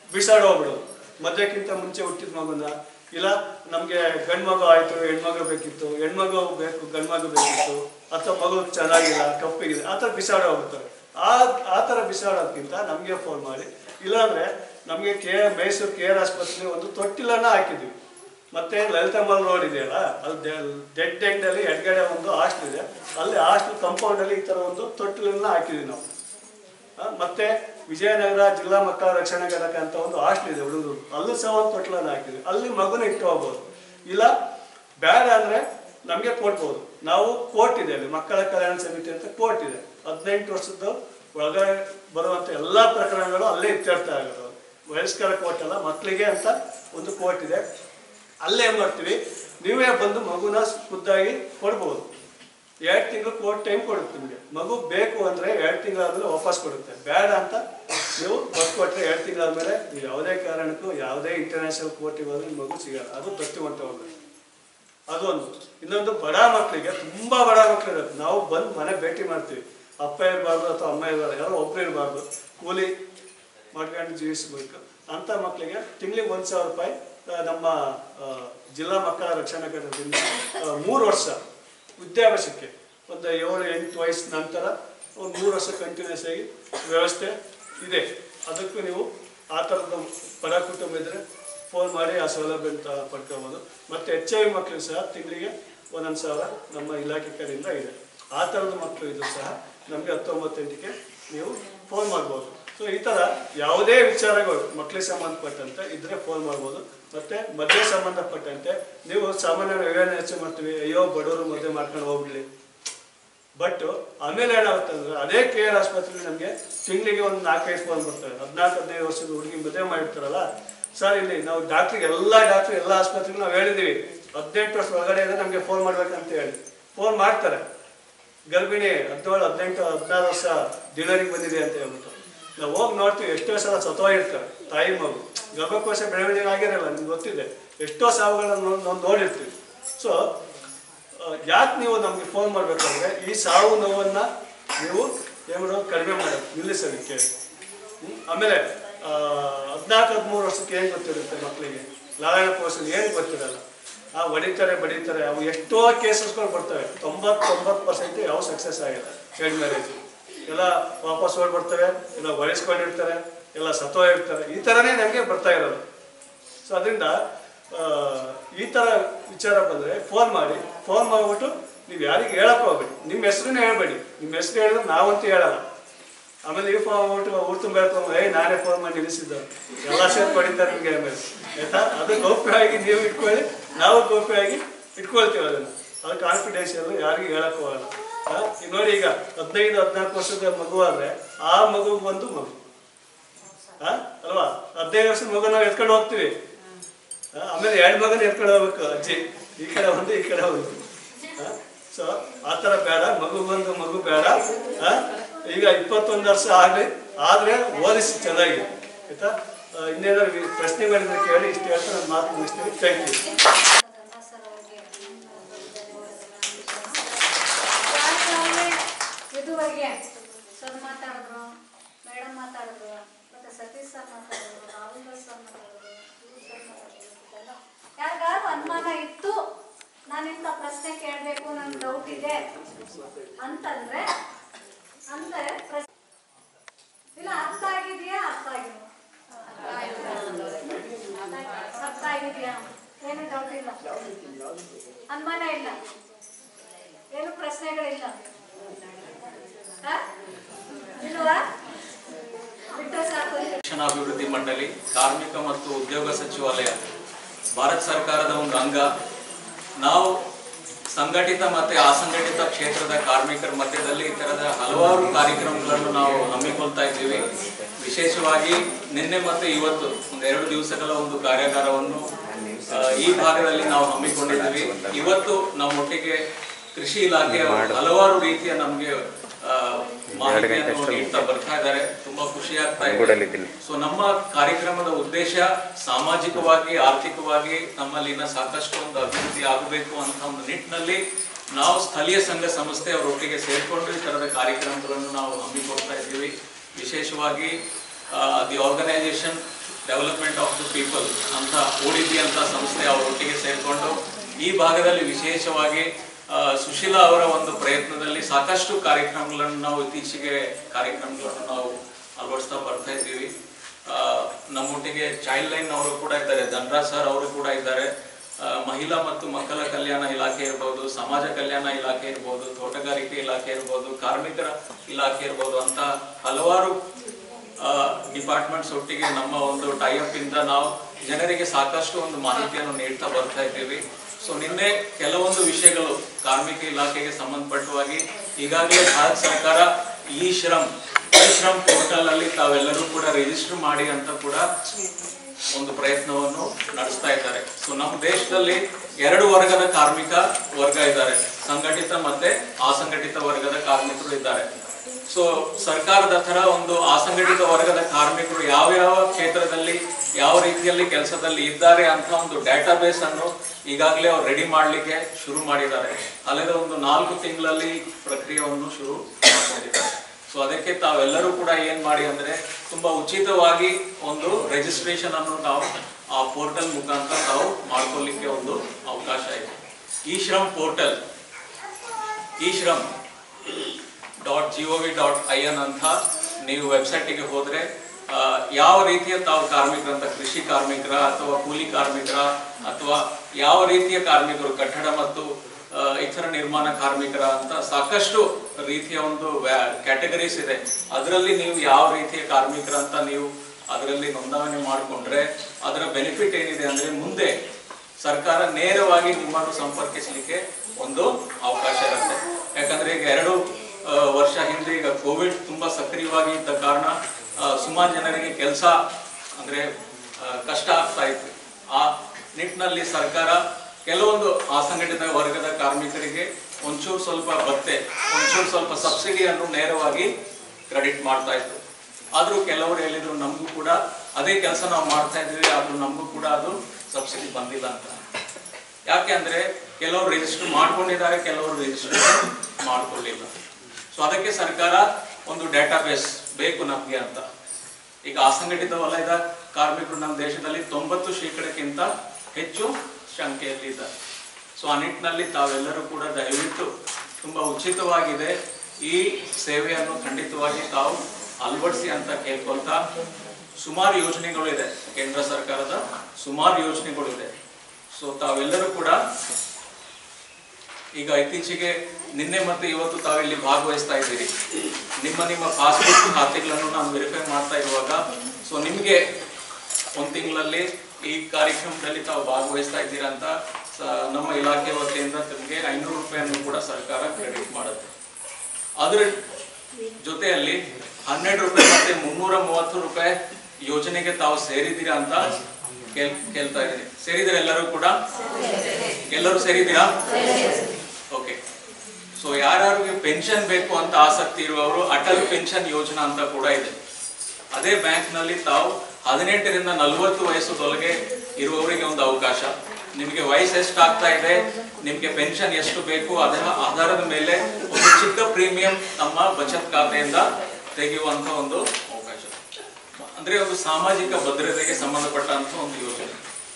ಬಿಸಾಡ್ ಹೋಗ್ಬಿಡೋದು ಮದುವೆಕ್ಕಿಂತ ಮುಂಚೆ ಹುಟ್ಟಿದ ಮಗುನ ಇಲ್ಲ ನಮಗೆ ಗಂಡು ಮಗು ಆಯಿತು ಹೆಣ್ಮಗು ಬೇಕಿತ್ತು ಹೆಣ್ಮಗು ಬೇಕು ಗಂಡು ಮಗು ಬೇಕಿತ್ತು ಅಥವಾ ಮಗು ಚೆನ್ನಾಗಿಲ್ಲ ಕಪ್ಪಿಗಿದೆ ಆ ಥರ ಬಿಸಾಡ ಹೋಗ್ತಾರೆ ಆ ಆ ಥರ ಬಿಸಾಡೋದಕ್ಕಿಂತ ನಮಗೆ ಫೋನ್ ಮಾಡಿ ಇಲ್ಲಾಂದರೆ ನಮಗೆ ಕೆ ಮೈಸೂರು ಕೆ ಆರ್ ಆಸ್ಪತ್ರೆ ಒಂದು ತೊಟ್ಟಿಲನ್ನ ಹಾಕಿದ್ವಿ ಮತ್ತೆ ಲಲಿತಮ್ಮಲ್ ರೋಡ್ ಇದೆಯಲ್ಲ ಅಲ್ಲಿ ಡೆಡ್ ಎಂಡಲ್ಲಿ ಎಡಗಡೆ ಒಂದು ಹಾಸ್ಟೆಲ್ ಇದೆ ಅಲ್ಲಿ ಹಾಸ್ಟೆಲ್ ಕಾಂಪೌಂಡಲ್ಲಿ ಈ ಥರ ಒಂದು ತೊಟ್ಟಿಲನ್ನ ಹಾಕಿದ್ವಿ ನಾವು ಆ, ಮತ್ತೆ ವಿಜಯನಗರ ಜಿಲ್ಲಾ ಮಕ್ಕಳ ರಕ್ಷಣಾ ಘಟಕ ಅಂತ ಒಂದು ಹಾಸ್ಟೆಲ್ ಇದೆ ಹುಡುಗರು ಅಲ್ಲೂ ಸಹ ಒಂದು ತೊಟ್ಲನ್ನ ಹಾಕಿದ್ವಿ ಅಲ್ಲಿ ಮಗುನ ಇಟ್ಟು ಹೋಗ್ಬೋದು ಇಲ್ಲ ಬೇಡ ಅಂದ್ರೆ ನಮಗೆ ಕೊಡ್ಬೋದು ನಾವು ಕೋರ್ಟ್ ಇದೆ ಅಲ್ಲಿ ಮಕ್ಕಳ ಕಲ್ಯಾಣ ಸಮಿತಿ ಅಂತ ಕೋರ್ಟ್ ಇದೆ ಹದಿನೆಂಟು ವರ್ಷದ ಒಳಗಡೆ ಬರುವಂತ ಎಲ್ಲಾ ಪ್ರಕರಣಗಳು ಅಲ್ಲೇ ಇತ್ಯರ್ಥ ಆಗೋದು ವಯಸ್ಕರ ಕೋರ್ಟ್ ಅಲ್ಲ ಮಕ್ಕಳಿಗೆ ಅಂತ ಒಂದು ಕೋರ್ಟ್ ಇದೆ ಅಲ್ಲೇ ಏನ್ ಮಾಡ್ತೀವಿ ನೀವೇ ಬಂದು ಮಗುನ ಖುದ್ದಾಗಿ ಕೊಡ್ಬೋದು ಎರಡು ತಿಂಗಳು ಕೋರ್ಟ್ ಟೈಮ್ ಕೊಡುತ್ತೆ ನಿಮಗೆ ಮಗು ಬೇಕು ಅಂದ್ರೆ ಎರಡು ತಿಂಗಳಾದ್ಮೇಲೆ ವಾಪಸ್ ಕೊಡುತ್ತೆ ಬೇಡ ಅಂತ ನೀವು ಬಸ್ ಕೊಟ್ಟರೆ ಎರಡು ತಿಂಗಳಾದ್ಮೇಲೆ ನೀವು ಯಾವುದೇ ಕಾರಣಕ್ಕೂ ಯಾವುದೇ ಇಂಟರ್ನ್ಯಾಷನಲ್ ಕೋರ್ಟಿಗೆ ಹೋದ್ರೆ ನಿಮ್ಮ ಮಗು ಸಿಗಲ್ಲ ಅದು ತತ್ವವಂತ ಹೋಗುತ್ತೆ ಅದೊಂದು ಇನ್ನೊಂದು ಬಡ ಮಕ್ಕಳಿಗೆ ತುಂಬಾ ಬಡ ಮಕ್ಕಳು ಇರುತ್ತೆ ನಾವು ಬಂದು ಮನೆ ಭೇಟಿ ಮಾಡ್ತೀವಿ ಅಪ್ಪ ಇರಬಾರ್ದು ಅಥವಾ ಅಮ್ಮ ಇರಬಾರ್ದು ಯಾರೋ ಒಬ್ರು ಇರಬಾರ್ದು ಕೂಲಿ ಮಾಡ್ಕೊಂಡು ಜೀವಿಸ್ಬೇಕು ಅಂತ ಮಕ್ಕಳಿಗೆ ತಿಂಗಳಿಗೆ ಒಂದು ಸಾವಿರ ರೂಪಾಯಿ ಆ, ನಮ್ಮ ಆ, ಜಿಲ್ಲಾ ಮಕ್ಕಳ ರಕ್ಷಣಾ ಘಟಕದಿಂದ ಆ, ಮೂರು ವರ್ಷ ವಿದ್ಯಾಭ್ಯಾಸಕ್ಕೆ ಒಂದು ಏಳು ಎಂಟು ವಯಸ್ಸು ನಂತರ ಒಂದು ಮೂರು ವರ್ಷ ಕಂಟಿನ್ಯೂಸ್ ಆಗಿ ವ್ಯವಸ್ಥೆ ಇದೆ ಅದಕ್ಕೂ ನೀವು ಆ ಥರದ ಬಡ ಕುಟುಂಬ ಇದ್ದರೆ ಫೋನ್ ಮಾಡಿ ಆ ಸೌಲಭ್ಯ ಅಂತ ಪಡ್ಕೋಬೋದು ಮತ್ತು ಎಚ್ ಐ ವಿ ಮಕ್ಕಳು ಸಹ ತಿಂಗಳಿಗೆ ಒಂದೊಂದು ಸಾವಿರ ನಮ್ಮ ಇಲಾಖೆ ಕಡೆಯಿಂದ ಇದೆ ಆ ಥರದ ಮಕ್ಕಳು ಇದ್ರು ಸಹ ನಮಗೆ ಹತ್ತೊಂಬತ್ತೆಂಟಕ್ಕೆ ನೀವು ಫೋನ್ ಮಾಡ್ಬೋದು ಸೊ ಈ ಥರ ಯಾವುದೇ ವಿಚಾರಗಳು ಮಕ್ಕಳಿಗೆ ಸಂಬಂಧಪಟ್ಟಂತೆ ಇದ್ರೆ ಫೋನ್ ಮಾಡ್ಬೋದು ಮತ್ತೆ ಮದುವೆ ಸಂಬಂಧಪಟ್ಟಂತೆ ನೀವು ಸಾಮಾನ್ಯ ವ್ಯವಹಾರ ಹೆಚ್ಚು ಮಾಡ್ತೀವಿ ಅಯ್ಯೋ ಬಡವರು ಮದುವೆ ಮಾಡ್ಕೊಂಡು ಹೋಗ್ಬಿಡ್ಲಿ ಬಟ್ ಆಮೇಲೆ ಏನಾಗುತ್ತೆ ಅಂದ್ರೆ ಅದೇ ಕೆ ಆರ್ ಆಸ್ಪತ್ರೆಗೆ ನಮಗೆ ತಿಂಗಳಿಗೆ ಒಂದು ನಾಲ್ಕೈದು ಫೋನ್ ಬರ್ತವೆ ಹದಿನಾಲ್ಕು ಹದಿನೈದು ವರ್ಷದ ಹುಡುಗಿ ಮದುವೆ ಮಾಡಿರ್ತಾರಲ್ಲ ಸರ್ ಇಲ್ಲಿ ನಾವು ಡಾಕ್ಟ್ರಿಗೆ ಎಲ್ಲ ಡಾಕ್ಟ್ರ್ ಎಲ್ಲ ಆಸ್ಪತ್ರೆಗೂ ನಾವು ಹೇಳಿದ್ದೀವಿ ಹದಿನೆಂಟು ವರ್ಷ ಒಳಗಡೆ ಇದ್ರೆ ನಮಗೆ ಫೋನ್ ಮಾಡ್ಬೇಕಂತ ಹೇಳಿ ಫೋನ್ ಮಾಡ್ತಾರೆ ಗರ್ಭಿಣಿ ಹದಿನೇಳು ಹದಿನೆಂಟು ಹದಿನಾರು ವರ್ಷ ಡಿಲರಿಗೆ ಬಂದಿದೆ ಅಂತ ಹೇಳ್ಬಿಟ್ಟು ನಾವು ಹೋಗಿ ನೋಡ್ತೀವಿ ಎಷ್ಟೋ ಸಲ ಸತ್ತೋಗಿರ್ತಾರೆ ತಾಯಿ ಮಗು ಗರ್ಭಕೋಶ ಬೆಳವಣಿಗೆ ಆಗಿರಲ್ಲ ನಿಮ್ಗೆ ಗೊತ್ತಿದೆ ಎಷ್ಟೋ ಸಾವುಗಳನ್ನು ನಾವು ನಾವು ನೋಡಿರ್ತೀವಿ ಸೊ ಯಾಕೆ ನೀವು ನಮಗೆ ಫೋನ್ ಮಾಡಬೇಕಂದ್ರೆ ಈ ಸಾವು ನೋವನ್ನ ನೀವು ಏನು ಮಾಡೋದು ಕಡಿಮೆ ಮಾಡಿ ನಿಲ್ಲಿಸೋದಕ್ಕೆ ಹ್ಮ್? ಆಮೇಲೆ ಹದಿನಾಲ್ಕು ಹದಿಮೂರು ವರ್ಷಕ್ಕೆ ಏನು ಗೊತ್ತಿರುತ್ತೆ ಮಕ್ಕಳಿಗೆ ಲಾಲಾಯಣ ಕೋರ್ಸಲ್ ಏನು ಗೊತ್ತಿರಲ್ಲ ಆ ಹೊಡಿತಾರೆ ಬಡಿತಾರೆ ಅವು ಎಷ್ಟೋ ಕೇಸಸ್ಗಳು ಬರ್ತವೆ ತೊಂಬತ್ತೊಂಬತ್ತು ಪರ್ಸೆಂಟ್ ಯಾವ ಸಕ್ಸಸ್ ಆಗಿಲ್ಲ ಚೈಲ್ಡ್ ಮ್ಯಾರೇಜ್ ಎಲ್ಲ ವಾಪಸ್ ಓಡ್ಬರ್ತವೆ ಎಲ್ಲ ವಯಸ್ಕೊಂಡಿರ್ತಾರೆ ಎಲ್ಲ ಸತ್ತೋ ಇರ್ತಾರೆ ಈ ಥರನೇ ನಮಗೆ ಬರ್ತಾ ಇರೋದು ಸೊ ಅದರಿಂದ ಈ ಥರ ವಿಚಾರ ಬಂದರೆ ಫೋನ್ ಮಾಡಿ ಫೋನ್ ಮಾಡಿಬಿಟ್ಟು ನೀವು ಯಾರಿಗೆ ಹೇಳಕ್ಕೆ ಹೋಗ್ಬೇಡಿ ನಿಮ್ಮ ಹೆಸರನ್ನೇ ಹೇಳ್ಬೇಡಿ ನಿಮ್ಮ ಹೆಸರು ಹೇಳಿದ್ರೆ ನಾವಂತೂ ಹೇಳಲ್ಲ ಆಮೇಲೆ ನೀವು ಫೋನ್ ಮಾಡ್ಬಿಟ್ಟು ಊರು ತುಂಬ ಹೇಳ್ಕೊಂಡು ಏಯ್ ನಾನೇ ಫೋನ್ ಮಾಡಿ ನಿಲ್ಲಿಸಿದ್ದು ಎಲ್ಲ ಸೇರಿ ಪಡಿತಾರೆ ನಿಮಗೆ ಆಮೇಲೆ ಆಯ್ತಾ ಅದು ಗೌಪ್ಯವಾಗಿ ನೀವು ಇಟ್ಕೊಳ್ಳಿ ನಾವು ಗೌಪ್ಯವಾಗಿ ಇಟ್ಕೊಳ್ತೀವಿ ಅದನ್ನು ಅದು ಕಾನ್ಫಿಡೆನ್ಷಿಯಲ್ ಯಾರಿಗೂ ಹೇಳಕ್ಕೆ ಹೋಗಲ್ಲ ಆ, ಈಗ ನೋಡಿ ಈಗ ಹದಿನೈದು ಹದಿನಾಲ್ಕು ವರ್ಷದ ಮಗು ಆದ್ರೆ ಆ ಮಗು ಒಂದು ಮಗು ಆ? ಅಲ್ವಾ ಹದಿನೈದು ವರ್ಷದ ಮಗು ನಾವು ಎತ್ಕೊಂಡು ಹೋಗ್ತೀವಿ ಆ, ಆಮೇಲೆ ಎರಡು ಮಗನ ಎತ್ಕೊಂಡು ಹೋಗ್ಬೇಕು ಅಜ್ಜಿ ಈ ಕಡೆ ಒಂದು ಈ ಕಡೆ ಒಂದು ಸೊ ಆ ಥರ ಬೇಡ ಮಗು ಬಂದು ಮಗು ಬೇಡ ಆ? ಈಗ ಇಪ್ಪತ್ತೊಂದು ವರ್ಷ ಆಗಲಿ ಆದ್ರೆ ಓದಿಸಿ ಚೆನ್ನಾಗಿ ಆಯ್ತಾ ಆ, ಇನ್ನೇನಾದ್ರು ಈ ಪ್ರಶ್ನೆಗಳಿದ್ರೆ ಕೇಳಿ ಇಷ್ಟು ಹೇಳ್ತಾ ನಾನು ಮಾತು ಮುಗಿಸ್ತೀನಿ ಥ್ಯಾಂಕ್ ಯು ಇದುವರೆಗೆ ಸರ್ ಮಾತಾಡಿದ್ರು ಮೇಡಮ್ ಮಾತಾಡಿದ್ರು ಮತ್ತೆ ಸತೀಶ್ ಸರ್ ಮಾತಾಡಿದ್ರು ರಾಹುಲ್ ದಾಸ್ ಸರ್ ಮಾತಾಡಿದ್ರು ಇವ್ರು ಸರ್ ಮಾತಾಡಿದ್ರು ಇದೆಲ್ಲ ಯಾರಿಗಾದ್ರು ಅನುಮಾನ ಇತ್ತು ನಾನು ಇಂಥ ಪ್ರಶ್ನೆ ಕೇಳಬೇಕು ನಂಗೆ ಡೌಟ್ ಇದೆ ಅಂತಂದ್ರೆ ಅಂದರೆ ಪ್ರಶ್ನೆ ಇಲ್ಲ ಅರ್ಥ ಆಗಿದೆಯಾ ಅರ್ಥ ಆಗಿಲ್ಲ ಅರ್ಥ ಆಗಿದೆಯಾ ಏನು ಡೌಟ್ ಇಲ್ಲ ಅನುಮಾನ ಇಲ್ಲ ಏನು ಪ್ರಶ್ನೆಗಳಿಲ್ಲ ಹ? ಇಲ್ವಾ ಬಿಟ್ಟರೆ ಸಾಕು ಶಿಕ್ಷಣಾಭಿವೃದ್ಧಿ ಮಂಡಳಿ ಕಾರ್ಮಿಕ ಮತ್ತು ಉದ್ಯೋಗ ಸಚಿವಾಲಯ ಭಾರತ ಸರ್ಕಾರದ ಒಂದು ಅಂಗ ನಾವು ಸಂಘಟಿತ ಮತ್ತೆ ಅಸಂಘಟಿತ ಕ್ಷೇತ್ರದ ಕಾರ್ಮಿಕರ ಮಧ್ಯದಲ್ಲಿ ಈ ತರದ ಹಲವಾರು ಕಾರ್ಯಕ್ರಮಗಳನ್ನು ನಾವು ಹಮ್ಮಿಕೊಳ್ತಾ ಇದ್ದೀವಿ ವಿಶೇಷವಾಗಿ ನಿನ್ನೆ ಮತ್ತೆ ಇವತ್ತು ಒಂದು ಎರಡು ದಿವಸಗಳ ಒಂದು ಕಾರ್ಯಾಗಾರವನ್ನು ಆ, ಈ ಭಾಗದಲ್ಲಿ ನಾವು ಹಮ್ಮಿಕೊಂಡಿದ್ದೀವಿ ಇವತ್ತು ನಮ್ಮೊಟ್ಟಿಗೆ ಕೃಷಿ ಇಲಾಖೆಯ ಹಲವಾರು ರೀತಿಯ ನಮಗೆ ಆ, ಮಾಹಿತಿಯನ್ನು ನೀಡ್ತಾ ಬರ್ತಾ ಇದ್ದಾರೆ ತುಂಬಾ ಖುಷಿ ಆಗ್ತಾ ಇದೆ ಸೊ ನಮ್ಮ ಕಾರ್ಯಕ್ರಮದ ಉದ್ದೇಶ ಸಾಮಾಜಿಕವಾಗಿ ಆರ್ಥಿಕವಾಗಿ ನಮ್ಮಲ್ಲಿನ ಸಾಕಷ್ಟು ಒಂದು ಅಭಿವೃದ್ಧಿ ಆಗಬೇಕು ಅಂತ ಒಂದು ನಿಟ್ಟಿನಲ್ಲಿ ನಾವು ಸ್ಥಳೀಯ ಸಂಘ ಸಂಸ್ಥೆ ಅವರೊಟ್ಟಿಗೆ ಸೇರಿಕೊಂಡು ಈ ತರದ ಕಾರ್ಯಕ್ರಮಗಳನ್ನು ನಾವು ಹಮ್ಮಿಕೊಳ್ತಾ ಇದ್ದೀವಿ ವಿಶೇಷವಾಗಿ the organisation development of the people ಅಂತ ಓಡಿಪಿ ಅಂತ ಸಂಸ್ಥೆ ಅವರೊಟ್ಟಿಗೆ ಸೇರಿಕೊಂಡು ಈ ಭಾಗದಲ್ಲಿ ವಿಶೇಷವಾಗಿ ಆ, ಸುಶೀಲಾ ಅವರ ಒಂದು ಪ್ರಯತ್ನದಲ್ಲಿ ಸಾಕಷ್ಟು ಕಾರ್ಯಕ್ರಮಗಳನ್ನು ನಾವು ಇತ್ತೀಚೆಗೆ ಕಾರ್ಯಕ್ರಮಗಳನ್ನು ನಾವು ಅಳವಡಿಸ್ತಾ ಬರ್ತಾ ಇದ್ದೀವಿ ಆ, ನಮ್ಮೊಟ್ಟಿಗೆ ಚೈಲ್ಡ್ ಲೈನ್ ಅವರು ಕೂಡ ಇದ್ದಾರೆ ಧನರಾಜ್ ಸರ್ ಅವರು ಕೂಡ ಇದ್ದಾರೆ ಆ, ಮಹಿಳಾ ಮತ್ತು ಮಕ್ಕಳ ಕಲ್ಯಾಣ ಇಲಾಖೆ ಇರ್ಬೋದು ಸಮಾಜ ಕಲ್ಯಾಣ ಇಲಾಖೆ ಇರ್ಬೋದು ತೋಟಗಾರಿಕೆ ಇಲಾಖೆ ಇರ್ಬೋದು ಕಾರ್ಮಿಕರ ಇಲಾಖೆ ಇರ್ಬೋದು ಅಂತ ಹಲವಾರು ಡಿಪಾರ್ಟ್ಮೆಂಟ್ಸ್ ಒಟ್ಟಿಗೆ ನಮ್ಮ ಒಂದು ಟೈಅಪ್ ಇಂದ ನಾವು ಜನರಿಗೆ ಸಾಕಷ್ಟು ಒಂದು ಮಾಹಿತಿಯನ್ನು ನೀಡ್ತಾ ಬರ್ತಾ ಇದ್ದೀವಿ ಸೊ ನಿನ್ನೆ ಕೆಲವೊಂದು ವಿಷಯಗಳು ಕಾರ್ಮಿಕ ಇಲಾಖೆಗೆ ಸಂಬಂಧಪಟ್ಟವಾಗಿ ಈಗಾಗಲೇ ಭಾರತ ಸರ್ಕಾರ e Shram e Shram portal ಅಲ್ಲಿ ತಾವೆಲ್ಲರೂ ಕೂಡ ರಿಜಿಸ್ಟರ್ ಮಾಡಿ ಅಂತ ಕೂಡ ಒಂದು ಪ್ರಯತ್ನವನ್ನು ನಡೆಸ್ತಾ ಇದ್ದಾರೆ ಸೊ ನಮ್ಮ ದೇಶದಲ್ಲಿ ಎರಡು ವರ್ಗದ ಕಾರ್ಮಿಕ ವರ್ಗ ಇದ್ದಾರೆ ಸಂಘಟಿತ ಮತ್ತೆ ಅಸಂಘಟಿತ ವರ್ಗದ ಕಾರ್ಮಿಕರು ಇದ್ದಾರೆ ಸೊ ಸರ್ಕಾರದ ತರ ಒಂದು ಅಸಂಘಟಿತ ವರ್ಗದ ಕಾರ್ಮಿಕರು ಯಾವ ಯಾವ ಕ್ಷೇತ್ರದಲ್ಲಿ ಯಾವ ರೀತಿಯಲ್ಲಿ ಕೆಲಸದಲ್ಲಿ ಇದ್ದಾರೆ ಅಂತ ಒಂದು ಡೇಟಾಬೇಸ್ ಅನ್ನು ಈಗಾಗಲೇ ಅವ್ರು ರೆಡಿ ಮಾಡಲಿಕ್ಕೆ ಶುರು ಮಾಡಿದ್ದಾರೆ ಅಲ್ಲದೆ ಒಂದು ನಾಲ್ಕು ತಿಂಗಳಲ್ಲಿ ಪ್ರಕ್ರಿಯೆಯನ್ನು ಶುರು ಮಾಡಿದ್ದಾರೆ ಸೊ ಅದಕ್ಕೆ ತಾವೆಲ್ಲರೂ ಕೂಡ ಏನ್ ಮಾಡಿ ಅಂದ್ರೆ ತುಂಬಾ ಉಚಿತವಾಗಿ ಒಂದು ರಿಜಿಸ್ಟ್ರೇಷನ್ ಅನ್ನು ನಾವು ಆ ಪೋರ್ಟಲ್ ಮುಖಾಂತರ ತಾವು ಮಾಡ್ಕೊಳ್ಳಿಕ್ಕೆ ಒಂದು ಅವಕಾಶ ಇದೆ ಈ Shram portal e Shram dot G O V dot I N ಅಂತ ನೀವು ವೆಬ್ಸೈಟಿಗೆ ಹೋದ್ರೆ ಆ, ಯಾವ ರೀತಿಯ ತಾವು ಕಾರ್ಮಿಕರಂತ ಕೃಷಿ ಕಾರ್ಮಿಕರ ಅಥವಾ ಕೂಲಿ ಕಾರ್ಮಿಕರ ಅಥವಾ ಯಾವ ರೀತಿಯ ಕಾರ್ಮಿಕರು ಕಟ್ಟಡ ಮತ್ತು ಆ, ಇತರ ನಿರ್ಮಾಣ ಕಾರ್ಮಿಕರ ಅಂತ ಸಾಕಷ್ಟು ರೀತಿಯ ಒಂದು ಕ್ಯಾಟಗರೀಸ್ ಇದೆ ಅದರಲ್ಲಿ ನೀವು ಯಾವ ರೀತಿಯ ಕಾರ್ಮಿಕರ ಅಂತ ನೀವು ಅದರಲ್ಲಿ ನೋಂದಣಿ ಮಾಡಿಕೊಂಡ್ರೆ ಅದರ ಬೆನಿಫಿಟ್ ಏನಿದೆ ಅಂದ್ರೆ ಮುಂದೆ ಸರ್ಕಾರ ನೇರವಾಗಿ ನಿಮ್ಮನ್ನು ಸಂಪರ್ಕಿಸಲಿಕ್ಕೆ ಒಂದು ಅವಕಾಶ ಇರುತ್ತೆ ಯಾಕಂದ್ರೆ ಈಗ ಎರಡು ಆ, ವರ್ಷ ಹಿಂದೆ ಈಗ ಕೋವಿಡ್ ತುಂಬಾ ಸಕ್ರಿಯವಾಗಿ ಇದ್ದ ಕಾರಣ ಆ, ಸುಮಾರು ಜನರಿಗೆ ಕೆಲಸ ಅಂದ್ರೆ ಆ, ಕಷ್ಟ ಆಗ್ತಾ ಇತ್ತು ಆ ನಿಟ್ಟಿನಲ್ಲಿ ಸರ್ಕಾರ ಕೆಲವೊಂದು ಅಸಂಘಟಿತ ವರ್ಗದ ಕಾರ್ಮಿಕರಿಗೆ ಒಂಚೂರು ಸ್ವಲ್ಪ ಭತ್ತೆ ಒಂಚೂರು ಸ್ವಲ್ಪ ಸಬ್ಸಿಡಿಯನ್ನು ನೇರವಾಗಿ ಕ್ರೆಡಿಟ್ ಮಾಡ್ತಾ ಇತ್ತು ಆದ್ರೂ ಕೆಲವರು ಹೇಳಿದ್ರು ನಮಗೂ ಕೂಡ ಅದೇ ಕೆಲಸ ನಾವು ಮಾಡ್ತಾ ಇದ್ದೀವಿ ಆದ್ರೂ ನಮಗೂ ಕೂಡ ಅದು ಸಬ್ಸಿಡಿ ಬಂದಿಲ್ಲ ಅಂತ ಯಾಕೆ ಅಂದ್ರೆ ಕೆಲವರು ರಿಜಿಸ್ಟರ್ ಮಾಡ್ಕೊಂಡಿದ್ದಾರೆ ಕೆಲವರು ರಿಜಿಸ್ಟರ್ ಮಾಡ್ಕೊಳ್ಳಿಲ್ಲ ಸೊ ಅದಕ್ಕೆ ಸರ್ಕಾರ ಒಂದು ಡೇಟಾಬೇಸ್ ಬೇಕು ನಮ್ಗೆ ಅಂತ ಈಗ ಅಸಂಘಟಿತ ವಲಯದ ಕಾರ್ಮಿಕರು ನಮ್ಮ ದೇಶದಲ್ಲಿ ತೊಂಬತ್ತು ಶೇಕಡಕ್ಕಿಂತ ಹೆಚ್ಚು ಸಂಖ್ಯೆಯಲ್ಲಿ ಇದ್ದಾರೆ ಸೊ ಆ ನಿಟ್ಟಿನಲ್ಲಿ ತಾವೆಲ್ಲರೂ ಕೂಡ ದಯವಿಟ್ಟು ತುಂಬಾ ಉಚಿತವಾಗಿದೆ ಈ ಸೇವೆಯನ್ನು ಖಂಡಿತವಾಗಿ ತಾವು ಅಳವಡಿಸಿ ಅಂತ ಕೇಳ್ಕೊಳ್ತಾ ಸುಮಾರು ಯೋಜನೆಗಳು ಇದೆ ಕೇಂದ್ರ ಸರ್ಕಾರದ ಸುಮಾರು ಯೋಜನೆಗಳು ಇದೆ ಸೊ ತಾವೆಲ್ಲರೂ ಕೂಡ ಈಗ ಇತ್ತೀಚೆಗೆ ನಿನ್ನೆ ಮತ್ತು ಇವತ್ತು ತಾವಿಲ್ಲಿ ಭಾಗವಹಿಸ್ತಾ ಇದ್ದೀರಿ ನಿಮ್ಮ ನಿಮ್ಮ ಪಾಸ್ಬುಕ್ ಖಾತೆಗಳನ್ನು ನಾನು ವೆರಿಫೈ ಮಾಡ್ತಾ ಇರುವಾಗ ಸೊ ನಿಮಗೆ ಒಂದು ತಿಂಗಳಲ್ಲಿ ಈ ಕಾರ್ಯಕ್ರಮದಲ್ಲಿ ತಾವು ಭಾಗವಹಿಸ್ತಾ ಇದ್ದೀರಾ ಅಂತ ಸ- ನಮ್ಮ ಇಲಾಖೆ ವತಿಯಿಂದ ನಿಮಗೆ ಐನೂರು ರೂಪಾಯಿಯನ್ನು ಕೂಡ ಸರ್ಕಾರ ಕ್ರೆಡಿಟ್ ಮಾಡುತ್ತೆ ಅದರ ಜೊತೆಯಲ್ಲಿ ಹನ್ನೆರಡು ರೂಪಾಯಿ ಮತ್ತೆ ಮುನ್ನೂರ ಮೂವತ್ತು ರೂಪಾಯಿ ಯೋಜನೆಗೆ ತಾವು ಸೇರಿದ್ದೀರಾ ಅಂತ ಕೇಳ್ ಕೇಳ್ತಾ ಇದ್ದೀನಿ ಸೇರಿದ್ರೆ ಎಲ್ಲರೂ ಕೂಡ ಎಲ್ಲರೂ ಸೇರಿದ್ದೀರಾ ಓಕೆ ಸೊ ಯಾರ್ಯಾರಿಗೆ ಪೆನ್ಷನ್ ಬೇಕು ಅಂತ ಆಸಕ್ತಿ ಇರುವವರು ಅಟಲ್ ಪೆನ್ಷನ್ ಯೋಜನಾ ಅಂತ ಕೂಡ ಇದೆ ಅದೇ ಬ್ಯಾಂಕ್ ನಲ್ಲಿ ತಾವು ಹದಿನೆಂಟರಿಂದ ನಲವತ್ತು ವಯಸ್ಸದೊಳಗೆ ಇರುವವರಿಗೆ ಒಂದು ಅವಕಾಶ ನಿಮಗೆ ವಯಸ್ಸು ಎಷ್ಟು ಆಗ್ತಾ ಇದೆ ನಿಮಗೆ ಪೆನ್ಷನ್ ಎಷ್ಟು ಬೇಕು ಅದರ ಆಧಾರದ ಮೇಲೆ ಒಂದು ಚಿಕ್ಕ ಪ್ರೀಮಿಯಂ ನಮ್ಮ ಬಚತ್ ಖಾತೆಯಿಂದ ತೆಗೆಯುವಂತ ಒಂದು ಅವಕಾಶ ಅಂದ್ರೆ ಒಂದು ಸಾಮಾಜಿಕ ಭದ್ರತೆಗೆ ಸಂಬಂಧಪಟ್ಟಂತ ಒಂದು ಯೋಜನೆ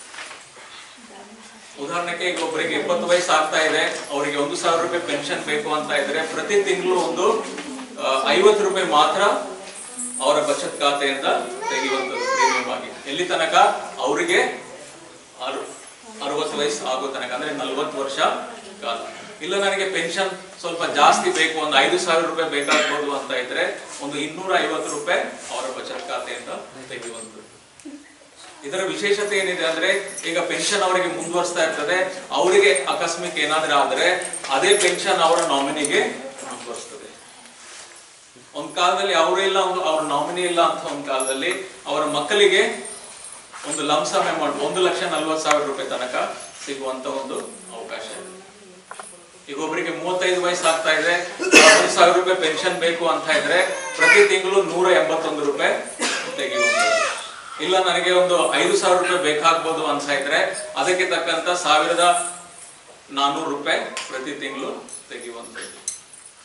ಉದಾಹರಣೆಗೆ ಈಗ ಒಬ್ಬರಿಗೆ ಇಪ್ಪತ್ತು ವಯಸ್ಸು ಆಗ್ತಾ ಇದೆ ಅವರಿಗೆ ಒಂದು ಸಾವಿರ ರೂಪಾಯಿ ಪೆನ್ಷನ್ ಬೇಕು ಅಂತ ಇದ್ರೆ ಪ್ರತಿ ತಿಂಗಳು ಒಂದು ಐವತ್ತು ರೂಪಾಯಿ ಮಾತ್ರ ಅವರ ಬಚತ್ ಖಾತೆಯಿಂದ ತೆಗೆಯುವಂಥದ್ದು ಪ್ರೀಮಿಯಂ ಆಗಿ ಎಲ್ಲಿ ತನಕ ಅವರಿಗೆ ಅರವತ್ತು ವಯಸ್ಸು ಆಗೋ ತನಕ ಅಂದ್ರೆ ನಲ್ವತ್ತು ವರ್ಷ ಕಾಲ ಇಲ್ಲ ನನಗೆ ಪೆನ್ಷನ್ ಸ್ವಲ್ಪ ಜಾಸ್ತಿ ಬೇಕು ಒಂದು ಐದು ಸಾವಿರ ರೂಪಾಯಿ ಬೇಕಾಗ್ಬೋದು ಅಂತ ಇದ್ರೆ ಒಂದು ಇನ್ನೂರ ಐವತ್ತು ರೂಪಾಯಿ ಅವರ ಬಚತ್ ಖಾತೆಯಿಂದ ತೆಗೆಯುವಂಥದ್ದು ಇದರ ವಿಶೇಷತೆ ಏನಿದೆ ಅಂದ್ರೆ ಈಗ ಪೆನ್ಷನ್ ಅವರಿಗೆ ಮುಂದುವರಿಸ್ತಾ ಇರ್ತದೆ ಅವರಿಗೆ ಅಕಸ್ಮಿಕ್ ಏನಾದ್ರೂ ಆದ್ರೆ ಅದೇ ಪೆನ್ಷನ್ ಅವರ ನಾಮಿನಿಗೆ ಮುಂದುವರಿಸ್ತದೆ ಒಂದ್ ಕಾಲದಲ್ಲಿ ಅವರು ಇಲ್ಲ ಒಂದು- ಅವ್ರ ನಾಮಿನಿ ಇಲ್ಲ ಅಂತ ಒಂದ್ ಕಾಲದಲ್ಲಿ ಅವರ ಮಕ್ಕಳಿಗೆ ಒಂದು ಲಂಸಮ್ ಅಮೌಂಟ್ ಒಂದು ಲಕ್ಷ ನಲ್ವತ್ತು ಸಾವಿರ ರೂಪಾಯಿ ತನಕ ಸಿಗುವಂತ ಒಂದು ಅವಕಾಶ ಇದೆ ಈಗ ಒಬ್ಬರಿಗೆ ಮೂವತ್ತೈದು ವಯಸ್ಸು ಆಗ್ತಾ ಇದೆ ಒಂದು ಸಾವಿರ ರೂಪಾಯಿ ಪೆನ್ಷನ್ ಬೇಕು ಅಂತ ಇದ್ರೆ ಪ್ರತಿ ತಿಂಗಳು ನೂರ ಎಂಬತ್ತೊಂದು ರೂಪಾಯಿ ತೆಗೆಯುವಂಥದ್ದು ಇಲ್ಲ ನನಗೆ ಒಂದು ಐದು ಸಾವಿರ ರೂಪಾಯಿ ಬೇಕಾಗ್ಬೋದು ಅಂತ ಇದ್ರೆ ಅದಕ್ಕೆ ತಕ್ಕಂತ ಸಾವಿರದ ನಾನ್ನೂರು ರೂಪಾಯಿ ಪ್ರತಿ ತಿಂಗಳು ತೆಗೆಯುವಂಥದ್ದು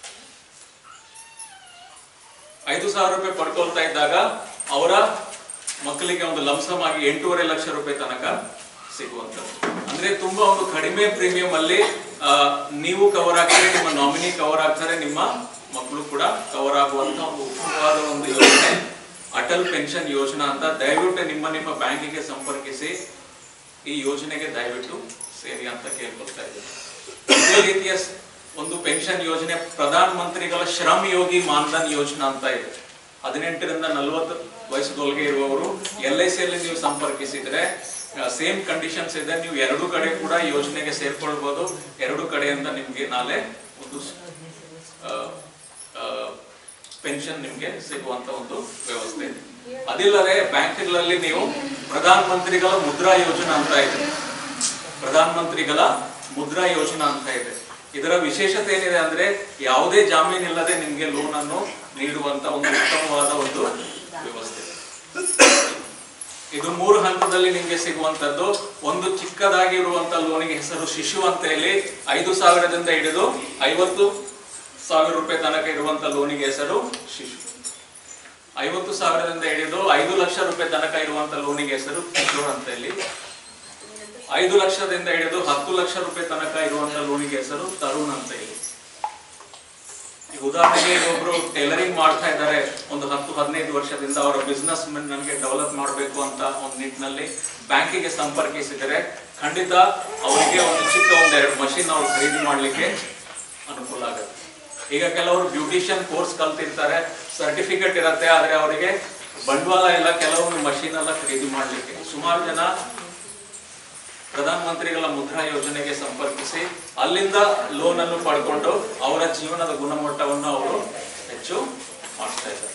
ಐದು ಸಾವಿರ ರೂಪಾಯಿ ಪಡ್ಕೊಳ್ತಾ ಇದ್ದಾಗ ಅವರ ಮಕ್ಕಳಿಗೆ ಒಂದು ಲಂಸಮ್ ಆಗಿ ಎಂಟೂವರೆ ಲಕ್ಷ ರೂಪಾಯಿ ತನಕ ಸಿಗುವಂಥದ್ದು ಅಂದ್ರೆ ತುಂಬಾ ಒಂದು ಕಡಿಮೆ ಪ್ರೀಮಿಯಂ ಅಲ್ಲಿ ಆ, ನೀವು ಕವರ್ ಆಗ್ತಾರೆ ನಿಮ್ಮ ನಾಮಿನಿ ಕವರ್ ಆಗ್ತಾರೆ ನಿಮ್ಮ ಮಕ್ಕಳು ಕೂಡ ಕವರ್ ಆಗುವಂತ ಒಂದು ಉತ್ತಮವಾದ ಒಂದು ಯೋಜನೆ ಅಟಲ್ ಪೆನ್ಷನ್ ಯೋಜನಾ ಅಂತ ದಯವಿಟ್ಟು ನಿಮ್ಮ ನಿಮ್ಮ ಬ್ಯಾಂಕಿಗೆ ಸಂಪರ್ಕಿಸಿ ಈ ಯೋಜನೆಗೆ ದಯವಿಟ್ಟು ಸೇರಿ ಅಂತ ಕೇಳ್ಕೊಳ್ತಾ ಇದ್ದೀನಿ ಇದೇ ರೀತಿಯ ಸ್- ಒಂದು ಪೆನ್ಷನ್ ಯೋಜನೆ ಪ್ರಧಾನ ಮಂತ್ರಿಗಳ ಶ್ರಮ್ ಯೋಗಿ ಮಾನ್ಧನ್ ಯೋಜನಾ ಅಂತ ಇದೆ ಹದಿನೆಂಟರಿಂದ ನಲವತ್ತು ವಯಸ್ಸದೊಳಗೆ ಇರುವವರು ಎಲ್ ಐ ಸಿಯಲ್ಲಿ ನೀವು ಸಂಪರ್ಕಿಸಿದ್ರೆ ಸೇಮ್ ಕಂಡೀಷನ್ಸ್ ಇದೆ ನೀವು ಎರಡು ಕಡೆ ಕೂಡ ಈ ಯೋಜನೆಗೆ ಸೇರ್ಕೊಳ್ಬಹುದು ಎರಡು ಕಡೆಯಿಂದ ನಿಮ್ಗೆ ನಾಳೆ ಒಂದು ಪೆನ್ಷನ್ ನಿಮ್ಗೆ ಸಿಗುವಂತ ಒಂದು ವ್ಯವಸ್ಥೆ ಇದೆ ಅದಿಲ್ಲದೆ ಬ್ಯಾಂಕ್ಗಳಲ್ಲಿ ನೀವು ಪ್ರಧಾನ ಮಂತ್ರಿಗಳ ಮುದ್ರಾ ಯೋಜನಾ ಅಂತ ಇದೆ ಪ್ರಧಾನ ಮಂತ್ರಿಗಳ ಮುದ್ರಾ ಯೋಜನಾ ಅಂತ ಇದೆ ಇದರ ವಿಶೇಷತೆ ಏನಿದೆ ಅಂದ್ರೆ ಯಾವುದೇ ಜಾಮೀನು ಇಲ್ಲದೆ ನಿಮ್ಗೆ ಲೋನ್ ಅನ್ನು ನೀಡುವಂತ ಒಂದು ಉತ್ತಮವಾದ ಒಂದು ವ್ಯವಸ್ಥೆ ಇದು ಮೂರು ಹಂತದಲ್ಲಿ ನಿಮ್ಗೆ ಸಿಗುವಂತದ್ದು ಒಂದು ಚಿಕ್ಕದಾಗಿರುವಂತ ಲೋನಿಗೆ ಹೆಸರು ಶಿಶು ಅಂತ ಹೇಳಿ ಐದು ಸಾವಿರದಿಂದ ಹಿಡಿದು ಐವತ್ತು ಸಾವಿರ ರೂಪಾಯಿ ತನಕ ಇರುವಂತ ಲೋನಿಗೆ ಹೆಸರು ಶಿಶು ಐವತ್ತು ಸಾವಿರದಿಂದ ಹಿಡಿದು ಐದು ಲಕ್ಷ ರೂಪಾಯಿ ತನಕ ಇರುವಂತ ಲೋನಿಗೆ ಹೆಸರು ಕಿಶೋರ್ ಅಂತ ಹೇಳಿ ಐದು ಲಕ್ಷದಿಂದ ಹಿಡಿದು ಹತ್ತು ಲಕ್ಷ ರೂಪಾಯಿ ತನಕ ಇರುವಂತ ಲೋನಿಗೆ ಹೆಸರು ತರುಣ್ ಅಂತ ಹೇಳಿ ಈಗ ಉದಾಹರಣೆಗೆ ಈಗ ಒಬ್ರು ಟೈಲರಿಂಗ್ ಮಾಡ್ತಾ ಇದ್ದಾರೆ ಒಂದು ಹತ್ತು ಹದಿನೈದು ವರ್ಷದಿಂದ ಅವರ ಬಿಸ್ನೆಸ್ ನನಗೆ ಡೆವಲಪ್ ಮಾಡಬೇಕು ಅಂತ ಒಂದು ನಿಟ್ಟಿನಲ್ಲಿ ಬ್ಯಾಂಕಿಗೆ ಸಂಪರ್ಕಿಸಿದರೆ ಖಂಡಿತ ಅವರಿಗೆ ಒಂದು ಚಿಕ್ಕ ಒಂದು ಎರಡು ಮಷಿನ್ ಅವ್ರು ಖರೀದಿ ಮಾಡ್ಲಿಕ್ಕೆ ಅನುಕೂಲ ಆಗುತ್ತೆ ಈಗ ಕೆಲವರು ಬ್ಯೂಟಿಷಿಯನ್ ಕೋರ್ಸ್ ಕಲ್ತಿರ್ತಾರೆ ಸರ್ಟಿಫಿಕೇಟ್ ಇರುತ್ತೆ ಆದ್ರೆ ಅವರಿಗೆ ಬಂಡವಾಳ ಎಲ್ಲ ಕೆಲವೊಂದು ಮಷಿನ್ ಎಲ್ಲ ಖರೀದಿ ಮಾಡ್ಲಿಕ್ಕೆ ಸುಮಾರು ಜನ ಪ್ರಧಾನ ಮಂತ್ರಿಗಳ ಮುದ್ರಾ ಯೋಜನೆಗೆ ಸಂಪರ್ಕಿಸಿ ಅಲ್ಲಿಂದ ಲೋನ್ ಅನ್ನು ಪಡ್ಕೊಂಡು ಅವರ ಜೀವನದ ಗುಣಮಟ್ಟವನ್ನು ಅವರು ಹೆಚ್ಚು ಮಾಡ್ತಾ ಇದ್ದಾರೆ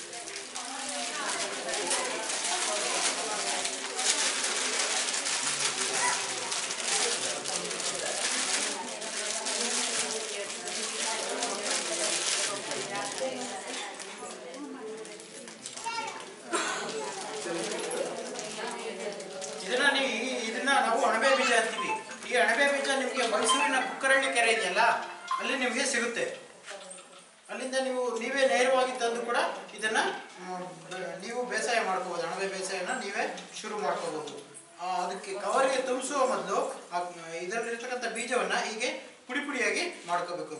ಇದನ್ನ ನೀವು ಈ- ಇದನ್ನ ನಾವು ಅಣಬೆ ಬೀಜ ಅಂತೀವಿ ಈ ಅಣಬೆ ಬೀಜ ನಿಮಗೆ ಮೈಸೂರಿನ ಕುಕ್ಕರಳ್ಳಿ ಕೆರೆ ಇದೆಯಲ್ಲ ಅಲ್ಲಿ ನಿಮಗೆ ಸಿಗುತ್ತೆ ಅಲ್ಲಿಂದ ನೀವು ನೀವೇ ನೇರವಾಗಿ ತಂದು ಕೂಡ ಇದನ್ನ ಮ್, ಬ- ನೀವು ಬೇಸಾಯ ಮಾಡ್ಕೋಬಹುದು ಅಣಬೆ ಬೇಸಾಯನ ನೀವೇ ಶುರು ಮಾಡ್ಕೋಬಹುದು ಆ, ಅದಕ್ಕೆ ಕವರಿಗೆ ತುಂಬಿಸುವ ಮೊದಲು ಇದರಲ್ಲಿರ್ತಕ್ಕಂಥ ಬೀಜವನ್ನ ಹೀಗೆ ಪುಡಿ ಪುಡಿಯಾಗಿ ಮಾಡ್ಕೋಬೇಕು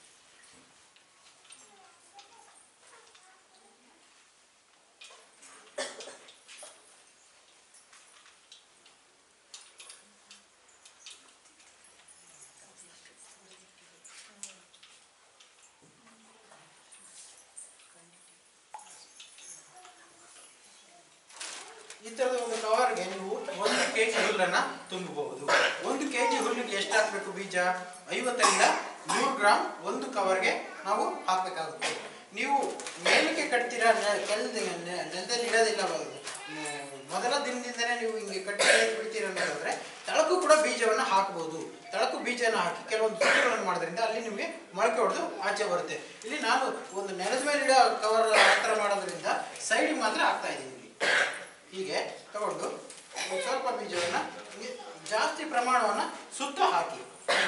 ಈ ತರದ ಒಂದು ಕವರ್ಗೆ ನೀವು ಒಂದು ಕೆ ಜಿ ಹುಲ್ಲನ್ನ ತುಂಬಬಹುದು ಒಂದು ಕೆ ಜಿ ಹುಲ್ಲಿಗೆ ಎಷ್ಟು ಹಾಕಬೇಕು ಬೀಜ ಐವತ್ತರಿಂದ ನೂರು ಗ್ರಾಮ್ ಒಂದು ಕವರ್ಗೆ ನಾವು ಹಾಕಬೇಕಾಗುತ್ತೆ ನೀವು ಮೇಲಕ್ಕೆ ಕಟ್ತೀರಾ ನೆ- ಕೆಳದ ನೆ- ನೆಲದಲ್ಲಿ ಇಡೋದಿಲ್ಲ ಅದು. ಮ್, ಮೊದಲ ದಿನದಿಂದನೇ ನೀವು ಹಿಂಗೆ ಕಟ್ಟಿ ಬಿಡ್ತೀರ ಅನ್ನೋದಾದ್ರೆ ತಳಕು ಕೂಡ ಬೀಜವನ್ನು ಹಾಕಬಹುದು ತಳಕು ಬೀಜನ ಹಾಕಿ ಕೆಲವೊಂದು ಸುತ್ತುಗಳನ್ನು ಮಾಡೋದ್ರಿಂದ ಅಲ್ಲಿ ನಿಮಗೆ ಮೊಳಕೆ ಹೊಡೆದು ಆಚೆ ಬರುತ್ತೆ ಇಲ್ಲಿ ನಾನು ಒಂದು ನೆಲದ ಮೇಲೆ ಇಡೋ ಕವರ್ ಆ ಥರ ಮಾಡೋದ್ರಿಂದ ಸೈಡಿಗೆ ಮಾತ್ರ ಹಾಕ್ತಾ ಇದ್ದೀನಿ ಇಲ್ಲಿ. ಹೀಗೆ ತಗೊಂಡು ಒಂದು ಸ್ವಲ್ಪ ಬೀಜವನ್ನು ಹಿಂಗೆ ಜಾಸ್ತಿ ಪ್ರಮಾಣವನ್ನು ಸುತ್ತ ಹಾಕಿ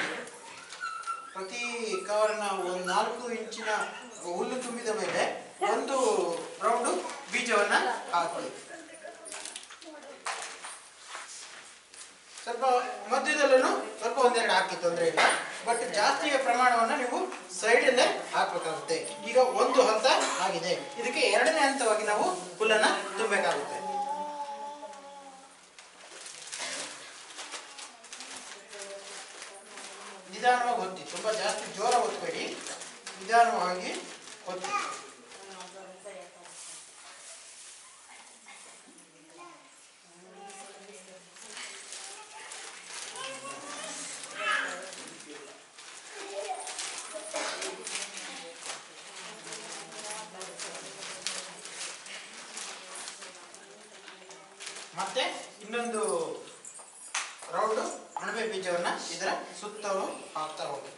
ಪ್ರತಿ ಕವರ್ನ ಒಂದು ನಾಲ್ಕು ಇಂಚಿನ ಹುಲ್ಲು ತುಂಬಿದ ಮೇಲೆ ಒಂದು ರೌಂಡು ಬೀಜವನ್ನ ಹಾಕಿ ಸ್ವಲ್ಪ ಮಧ್ಯದಲ್ಲೂ ಸ್ವಲ್ಪ ಒಂದೆರಡು ಹಾಕಿ ತೊಂದರೆ ಇಲ್ಲ ಬಟ್ ಜಾಸ್ತಿ ಪ್ರಮಾಣವನ್ನು ನೀವು ಸೈಡಲ್ಲೇ ಹಾಕಬೇಕಾಗುತ್ತೆ ಈಗ ಒಂದು ಹಂತ ಆಗಿದೆ ಇದಕ್ಕೆ ಎರಡನೇ ಹಂತವಾಗಿ ನಾವು ಹುಲ್ಲನ್ನ ತುಂಬಬೇಕಾಗುತ್ತೆ ನಿಧಾನವಾಗಿ ಒತ್ತಿ ತುಂಬಾ ಜಾಸ್ತಿ ಜೋರ ಒತ್ತಬೇಡಿ ನಿಧಾನವಾಗಿ ಒತ್ತಿ ಮತ್ತೆ ಇನ್ನೊಂದು ರೌಂಡು ಅಣಬೆ ಬೀಜವನ್ನ ಇದರ ಸುತ್ತಲೂ ಹಾಕ್ತಾ ಹೋಗಿ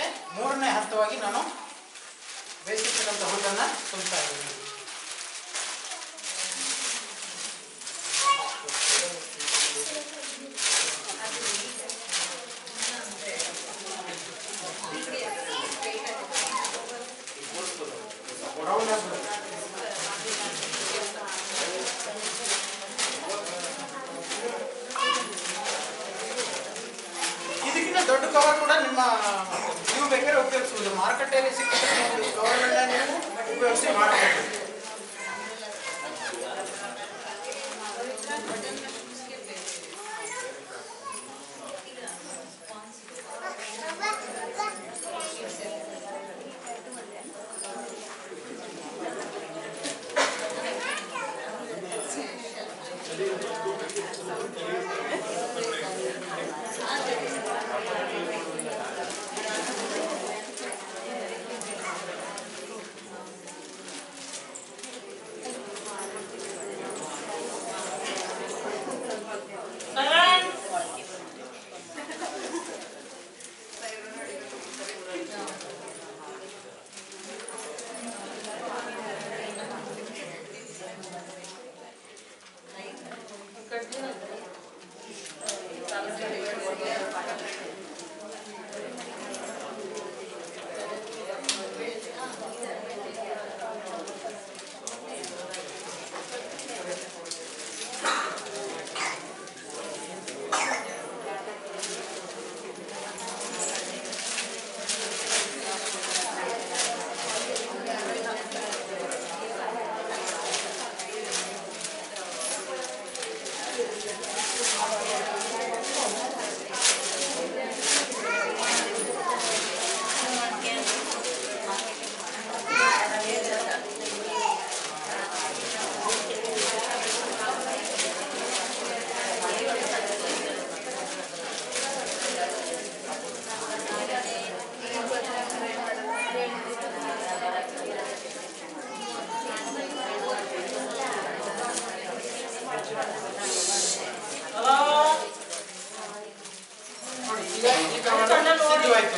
ಮೂರನೇ ಹಂತವಾಗಿ ನಾನು ಬೇಯಿಸಿರ್ತಕ್ಕಂಥ ಹುಲ್ಲನ್ನು ತುಂಬ್ತಾ ಇದ್ದೀನಿ ರೌಂಡ್ ಆಗ್ಬಿಡುತ್ತೆ. ಇದಕ್ಕಿಂತ ದೊಡ್ಡ ಕವರ್ ಕೂಡ ನಿಮ್ಮ ನೀವು ಬೇಕಾದ್ರೆ ಉಪಯೋಗಿಸ್ಬೋದು ಮಾರುಕಟ್ಟೆಯಲ್ಲಿ ಸಿಕ್ಕಂಥ ಕವರ್ಗಳನ್ನ ನೀವು ಉಪಯೋಗಿಸಿ ಮಾಡಬಹುದು ನೋಡಿ ಈಗ ಈ ಕವರ್ ಸಿದ್ಧವಾಯ್ತು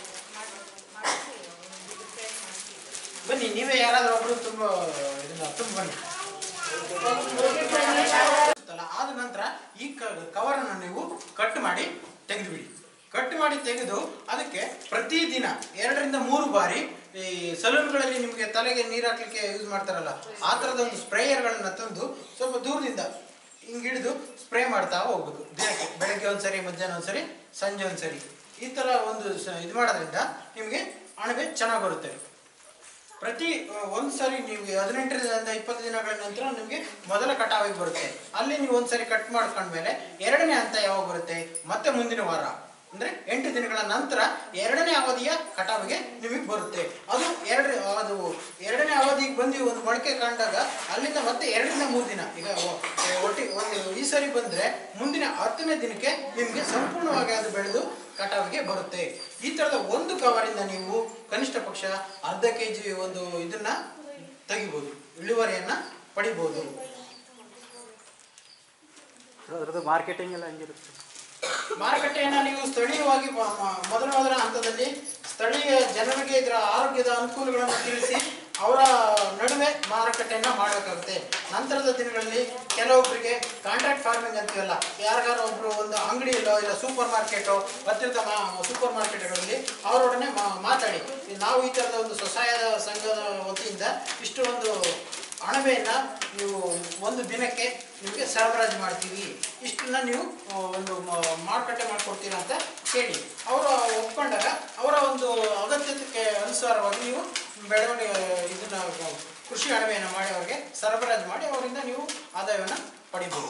ಬನ್ನಿ ನೀವೇ ಯಾರಾದ್ರೂ ಒಬ್ರು ತುಂಬ ಇದನ್ನ ತುಂಬ ಬನ್ನಿ ಅಲ್ಲ, ಆದ ನಂತರ ಈ ಕವರ್ ಅನ್ನು ನೀವು ಕಟ್ ಮಾಡಿ ತೆಗೆದುಬಿಡಿ ಕಟ್ ಮಾಡಿ ತೆಗೆದು ಅದಕ್ಕೆ ಪ್ರತಿದಿನ ಎರಡರಿಂದ ಮೂರು ಬಾರಿ ಈ ಸಲೂನ್ಗಳಲ್ಲಿ ನಿಮಗೆ ತಲೆಗೆ ನೀರು ಹಾಕ್ಲಿಕ್ಕೆ ಯೂಸ್ ಮಾಡ್ತಾರಲ್ಲ ಆ ಥರದ ಒಂದು ಸ್ಪ್ರೇಯರ್ಗಳನ್ನ ತಂದು ಸ್ವಲ್ಪ ದೂರದಿಂದ ಹಿಂಗೆ ಹಿಡಿದು ಸ್ಪ್ರೇ ಮಾಡ್ತಾ ಹೋಗ್ಬೇಕು ದಿನಕ್ಕೆ ಬೆಳಗ್ಗೆ ಒಂದ್ಸರಿ ಮಧ್ಯಾಹ್ನ ಒಂದ್ಸರಿ ಸಂಜೆ ಒಂದ್ಸರಿ ಈ ಥರ ಒಂದು ಸ- ಇದು ಮಾಡೋದ್ರಿಂದ ನಿಮಗೆ ಅಣಬೆ ಚೆನ್ನಾಗಿ ಬರುತ್ತೆ ಪ್ರತಿ ಆ, ಒಂದ್ ಸರಿ ನೀವು ಹದಿನೆಂಟರಿಂದ ಇಪ್ಪತ್ತು ದಿನಗಳ ನಂತರ ನಿಮಗೆ ಮೊದಲ ಕಟಾವಿಗೆ ಬರುತ್ತೆ ಅಲ್ಲಿ ನೀವು ಒಂದ್ಸರಿ ಕಟ್ ಮಾಡ್ಕೊಂಡ್ಮೇಲೆ ಎರಡನೇ ಹಂತ ಯಾವಾಗ ಬರುತ್ತೆ ಮತ್ತೆ ಮುಂದಿನ ವಾರ ಅಂದ್ರೆ ಎಂಟು ದಿನಗಳ ನಂತರ ಎರಡನೇ ಅವಧಿಯ ಕಟಾವಿಗೆ ನಿಮಗೆ ಬರುತ್ತೆ ಅದು ಎರಡು ಅದು ಎರಡನೇ ಅವಧಿಗೆ ಬಂದು ಒಂದು ಮೊಳಕೆ ಕಂಡಾಗ ಅಲ್ಲಿಂದ ಮತ್ತೆ ಎರಡರಿಂದ ಮೂರು ದಿನ ಈಗ ಒ- ಒಟ್ಟಿಗೆ ಒಂದು ಈ ಸರಿ ಬಂದ್ರೆ ಮುಂದಿನ ಹತ್ತನೇ ದಿನಕ್ಕೆ ನಿಮಗೆ ಸಂಪೂರ್ಣವಾಗಿ ಅದು ಬೆಳೆದು ಕಟಾವಿಗೆ ಬರುತ್ತೆ ಈ ತರದ ಒಂದು ಕವರಿಂದ ನೀವು ಕನಿಷ್ಠ ಪಕ್ಷ ಅರ್ಧ ಕೆ ಜಿ ಒಂದು ಇದನ್ನ ತೆಗಿಬೋದು ಇಳುವರಿಯನ್ನ ಪಡಿಬೋದು ಅದರದ್ದು ಮಾರ್ಕೆಟಿಂಗ್ ಎಲ್ಲ ಹೆಂಗಿರುತ್ತೆ ಮಾರುಕಟ್ಟೆಯನ್ನ ನೀವು ಸ್ಥಳೀಯವಾಗಿ ಮ- ಮ- ಮೊದಲ ಮೊದಲ ಹಂತದಲ್ಲಿ ಸ್ಥಳೀಯ ಜನರಿಗೆ ಇದರ ಆರೋಗ್ಯದ ಅನುಕೂಲಗಳನ್ನು ತಿಳಿಸಿ ಅವರ ನಡುವೆ ಮಾರುಕಟ್ಟೆಯನ್ನ ಮಾಡಬೇಕಾಗುತ್ತೆ ನಂತರದ ದಿನಗಳಲ್ಲಿ ಕೆಲವೊಬ್ಬರಿಗೆ ಕಾಂಟ್ರಾಕ್ಟ್ ಫಾರ್ಮಿಂಗ್ ಅಂತೀವಲ್ಲ ಯಾರಿಗಾರ ಒಬ್ರು ಒಂದು ಅಂಗಡಿಯಲ್ಲೋ ಇಲ್ಲ ಸೂಪರ್ ಮಾರ್ಕೆಟೋ ಹತ್ತಿರದ ಸೂಪರ್ ಮಾರ್ಕೆಟ್ಗಳಲ್ಲಿ ಅವರೊಡನೆ ಮಾ- ಮಾತಾಡಿ ನಾವು ಈ ಥರದ ಒಂದು ಸ್ವಸಹಾಯದ ಸಂಘದ ವತಿಯಿಂದ ಇಷ್ಟು ಒಂದು ಅಣಬೆಯನ್ನ ನೀವು ಒಂದು ದಿನಕ್ಕೆ ನಿಮಗೆ ಸರಬರಾಜು ಮಾಡ್ತೀವಿ ಇಷ್ಟನ್ನ ನೀವು ಆ, ಒಂದು ಮ- ಮಾರುಕಟ್ಟೆ ಮಾಡಿಕೊಡ್ತೀರಾ ಅಂತ ಕೇಳಿ ಅವರು ಒಪ್ಕೊಂಡಾಗ ಅವರ ಒಂದು ಅಗತ್ಯತೆಗೆ ಅನುಸಾರವಾಗಿ ನೀವು ಬೆಳವಣಿಗೆ ಇದನ್ನ ಕೃಷಿ ಅಣಬೆಯನ್ನು ಮಾಡಿ ಅವರಿಗೆ ಸರಬರಾಜು ಮಾಡಿ ಅವರಿಂದ ನೀವು ಆದಾಯವನ್ನು ಪಡಿಬೋದು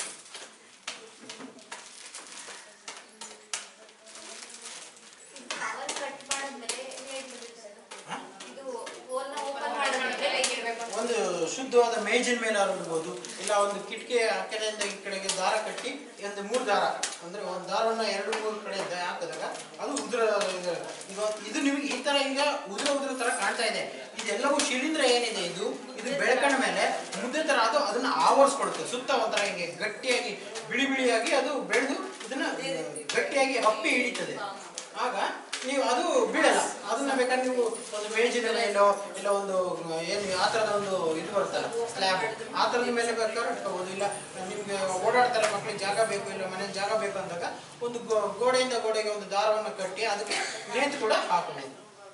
ಕವರ್ ಕಟ್ ಮಾಡಿದ್ಮೇಲೆ ಹೇಗಿರುತ್ತೆ ಸರ್ ಇದು ಓಲ್ನ ಓಪನ್ ಮಾಡಿದ್ಮೇಲೆ ಹೇಗಿರ್ಬೇಕು ಒಂದು ಶುದ್ಧವಾದ ಮೇಜಿನ ಮೇಲೆ ಇರ್ಬೋದು ಇಲ್ಲ ಒಂದು ಕಿಟಕಿ ಆ ಕಡೆಯಿಂದ ಈ ಕಡೆಗೆ ದಾರ ಕಟ್ಟಿ ಒಂದು ಮೂರು ದಾರ ಅಂದ್ರೆ ಒಂದು ದಾರವನ್ನ ಎರಡು ಮೂರು ಕಡೆ ದ- ಹಾಕಿದಾಗ ಅದು ಉದುರ ಇದು ಈಗ ಇದು ನಿಮಗೆ ಈ ತರ ಈಗ ಉದುರ ಉದುರ ತರ ಕಾಣ್ತಾ ಇದೆ ಇದೆಲ್ಲವೂ ಶಿಲೀಂಧ್ರ ಏನಿದೆ ಇದು ಇದು ಬೆಳ್ಕೊಂಡ ಮೇಲೆ ಮುದ್ದೆ ತರ ಅದು ಅದನ್ನ ಆವರಿಸ್ಕೊಡುತ್ತೆ ಸುತ್ತ ಒಂಥರ ಹಿಂಗೆ ಗಟ್ಟಿಯಾಗಿ ಬಿಳಿ ಬಿಳಿಯಾಗಿ ಅದು ಬೆಳೆದು ಇದನ್ನ ಆ, ಗಟ್ಟಿಯಾಗಿ ಹಪ್ಪಿ ಹಿಡಿತದೆ ಆಗ ನೀವು ಅದು ಬೀಳಲ್ಲ ಅದನ್ನ ಬೇಕಾದ್ರೆ ನೀವು ಒಂದು ಮೇಜಿನ ಮೇಲೋ ಇಲ್ಲ ಒಂದು ಏನು ಆ ಥರದ ಒಂದು ಇದು ಬರುತ್ತಲ್ಲ ಸ್ಲ್ಯಾಬ್ ಆ ಥರದ ಮೇಲೆ ಬೇಕಾದ್ರೆ ಇಟ್ಕೋಬೋದು ಇಲ್ಲ ನಿಮಗೆ ಓಡಾಡ್ತಾರೆ ಮಕ್ಕಳಿಗೆ ಜಾಗ ಬೇಕು ಇಲ್ಲ ಮನೆ ಜಾಗ ಬೇಕು ಅಂದಾಗ ಒಂದು ಗೋ- ಗೋಡೆಯಿಂದ ಗೋಡೆಗೆ ಒಂದು ದಾರವನ್ನು ಕಟ್ಟಿ ಅದಕ್ಕೆ ನೇತು ಕೂಡ ಹಾಕಬಹುದು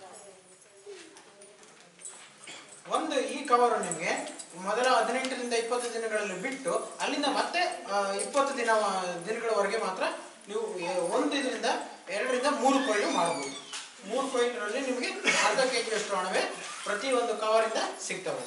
ಒಂದು ಈ ಕವರು ನಿಮಗೆ ಮೊದಲ ಹದಿನೆಂಟರಿಂದ ಇಪ್ಪತ್ತು ದಿನಗಳಲ್ಲಿ ಬಿಟ್ಟು ಅಲ್ಲಿಂದ ಮತ್ತೆ ಆ, ಇಪ್ಪತ್ತು ದಿನ ದಿನಗಳವರೆಗೆ ಮಾತ್ರ ನೀವು ಎ- ಒಂದು ಇದರಿಂದ ಎರಡರಿಂದ ಮೂರು ಕೊಯ್ಲು ಮಾಡಬಹುದು ಮೂರು ಕೊಯ್ಲಿನಲ್ಲಿ ನಿಮಗೆ ಅರ್ಧ ಕೆ ಜಿಯಷ್ಟು ಹಣವೇ ಪ್ರತಿ ಒಂದು ಕವರಿಂದ ಸಿಗ್ತವೆ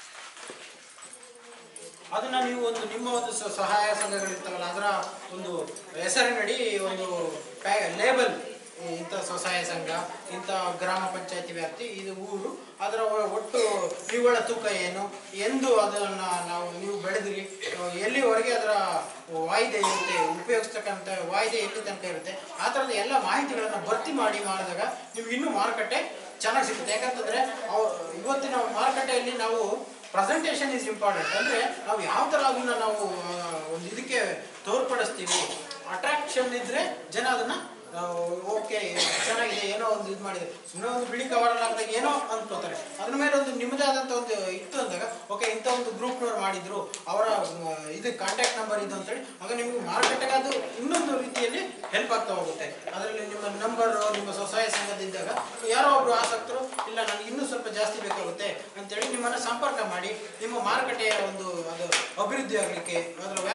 ಅದನ್ನ ನೀವು ಒಂದು ನಿಮ್ಮ ಒಂದು ಸ- ಸಹಾಯ ಸಂಘಗಳಿರ್ತಾವಲ್ಲ ಅದರ ಒಂದು ಹೆಸರಿನಡಿ ಒಂದು ಲೇಬಲ್ ಇಂಥ ಸ್ವಸಹಾಯ ಸಂಘ ಇಂಥ ಗ್ರಾಮ ಪಂಚಾಯತಿ ವ್ಯಾಪ್ತಿ ಇದು ಊರು ಅದರ ಒ- ಒಟ್ಟು ನಿವ್ವಳ ತೂಕ ಏನು ಎಂದು ಅದನ್ನು ನಾವು ನೀವು ಬೆಳೆದಿರಿ ಎಲ್ಲಿವರೆಗೆ ಅದರ ವಾಯ್ದೆ ಇರುತ್ತೆ ಉಪಯೋಗಿಸ್ತಕ್ಕಂಥ ವಾಯ್ದೆ ಎಲ್ಲಿ ತನಕ ಇರುತ್ತೆ ಆ ಥರದ ಎಲ್ಲ ಮಾಹಿತಿಗಳನ್ನು ಭರ್ತಿ ಮಾಡಿ ಮಾಡಿದಾಗ ನಿಮ್ಗೆ ಇನ್ನೂ ಮಾರುಕಟ್ಟೆ ಚೆನ್ನಾಗಿ ಸಿಗುತ್ತೆ ಯಾಕಂತಂದ್ರೆ ಅವು ಇವತ್ತಿನ ಮಾರುಕಟ್ಟೆಯಲ್ಲಿ ನಾವು ಪ್ರೆಸೆಂಟೇಷನ್ ಇಸ್ ಇಂಪಾರ್ಟೆಂಟ್ ಅಂದರೆ ನಾವು ಯಾವ ಥರ ಅದನ್ನ ನಾವು ಆ, ಒಂದು ಇದಕ್ಕೆ ತೋರ್ಪಡಿಸ್ತೀವಿ ಅಟ್ರಾಕ್ಷನ್ ಇದ್ರೆ ಜನ ಅದನ್ನ ಓಕೆ ಚೆನ್ನಾಗಿದೆ ಏನೋ ಒಂದು ಇದು ಮಾಡಿದೆ ಸುಮ್ಮನೆ ಒಂದು ಬಿಳಿ ಕವರ್ ಹಾಕಿದಾಗ ಏನೋ ಅನ್ಕೋತಾರೆ ಅದ್ರ ಮೇಲೆ ಒಂದು ನಿಮ್ಮದೇ ಆದಂಥ ಒಂದು ಇತ್ತು ಅಂದಾಗ ಓಕೆ ಇಂಥ ಒಂದು ಗ್ರೂಪ್ನವ್ರು ಮಾಡಿದ್ರು ಅವರ ಆ, ಇದು ಕಾಂಟ್ಯಾಕ್ಟ್ ನಂಬರ್ ಇದು ಅಂತೇಳಿ ಆಗ ನಿಮಗೆ ಮಾರುಕಟ್ಟೆಗೆ ಅದು ಇನ್ನೊಂದು ರೀತಿಯಲ್ಲಿ ಹೆಲ್ಪ್ ಆಗ್ತಾ ಹೋಗುತ್ತೆ ಅದರಲ್ಲಿ ನಿಮ್ಮ ನಂಬರ್ ನಿಮ್ಮ ಸ್ವಸಹಾಯ ಸಂಘದಿದ್ದಾಗ ಯಾರೋ ಒಬ್ರು ಆಸಕ್ತರು ಇಲ್ಲ ನನಗೆ ಇನ್ನೂ ಸ್ವಲ್ಪ ಜಾಸ್ತಿ ಬೇಕಾಗುತ್ತೆ ಅಂತೇಳಿ ನಿಮ್ಮನ್ನು ಸಂಪರ್ಕ ಮಾಡಿ ನಿಮ್ಮ ಮಾರುಕಟ್ಟೆಯ ಒಂದು ಅದು ಅಭಿವೃದ್ಧಿ ಆಗಲಿಕ್ಕೆ ಅದರ ವ್ಯಾಪ್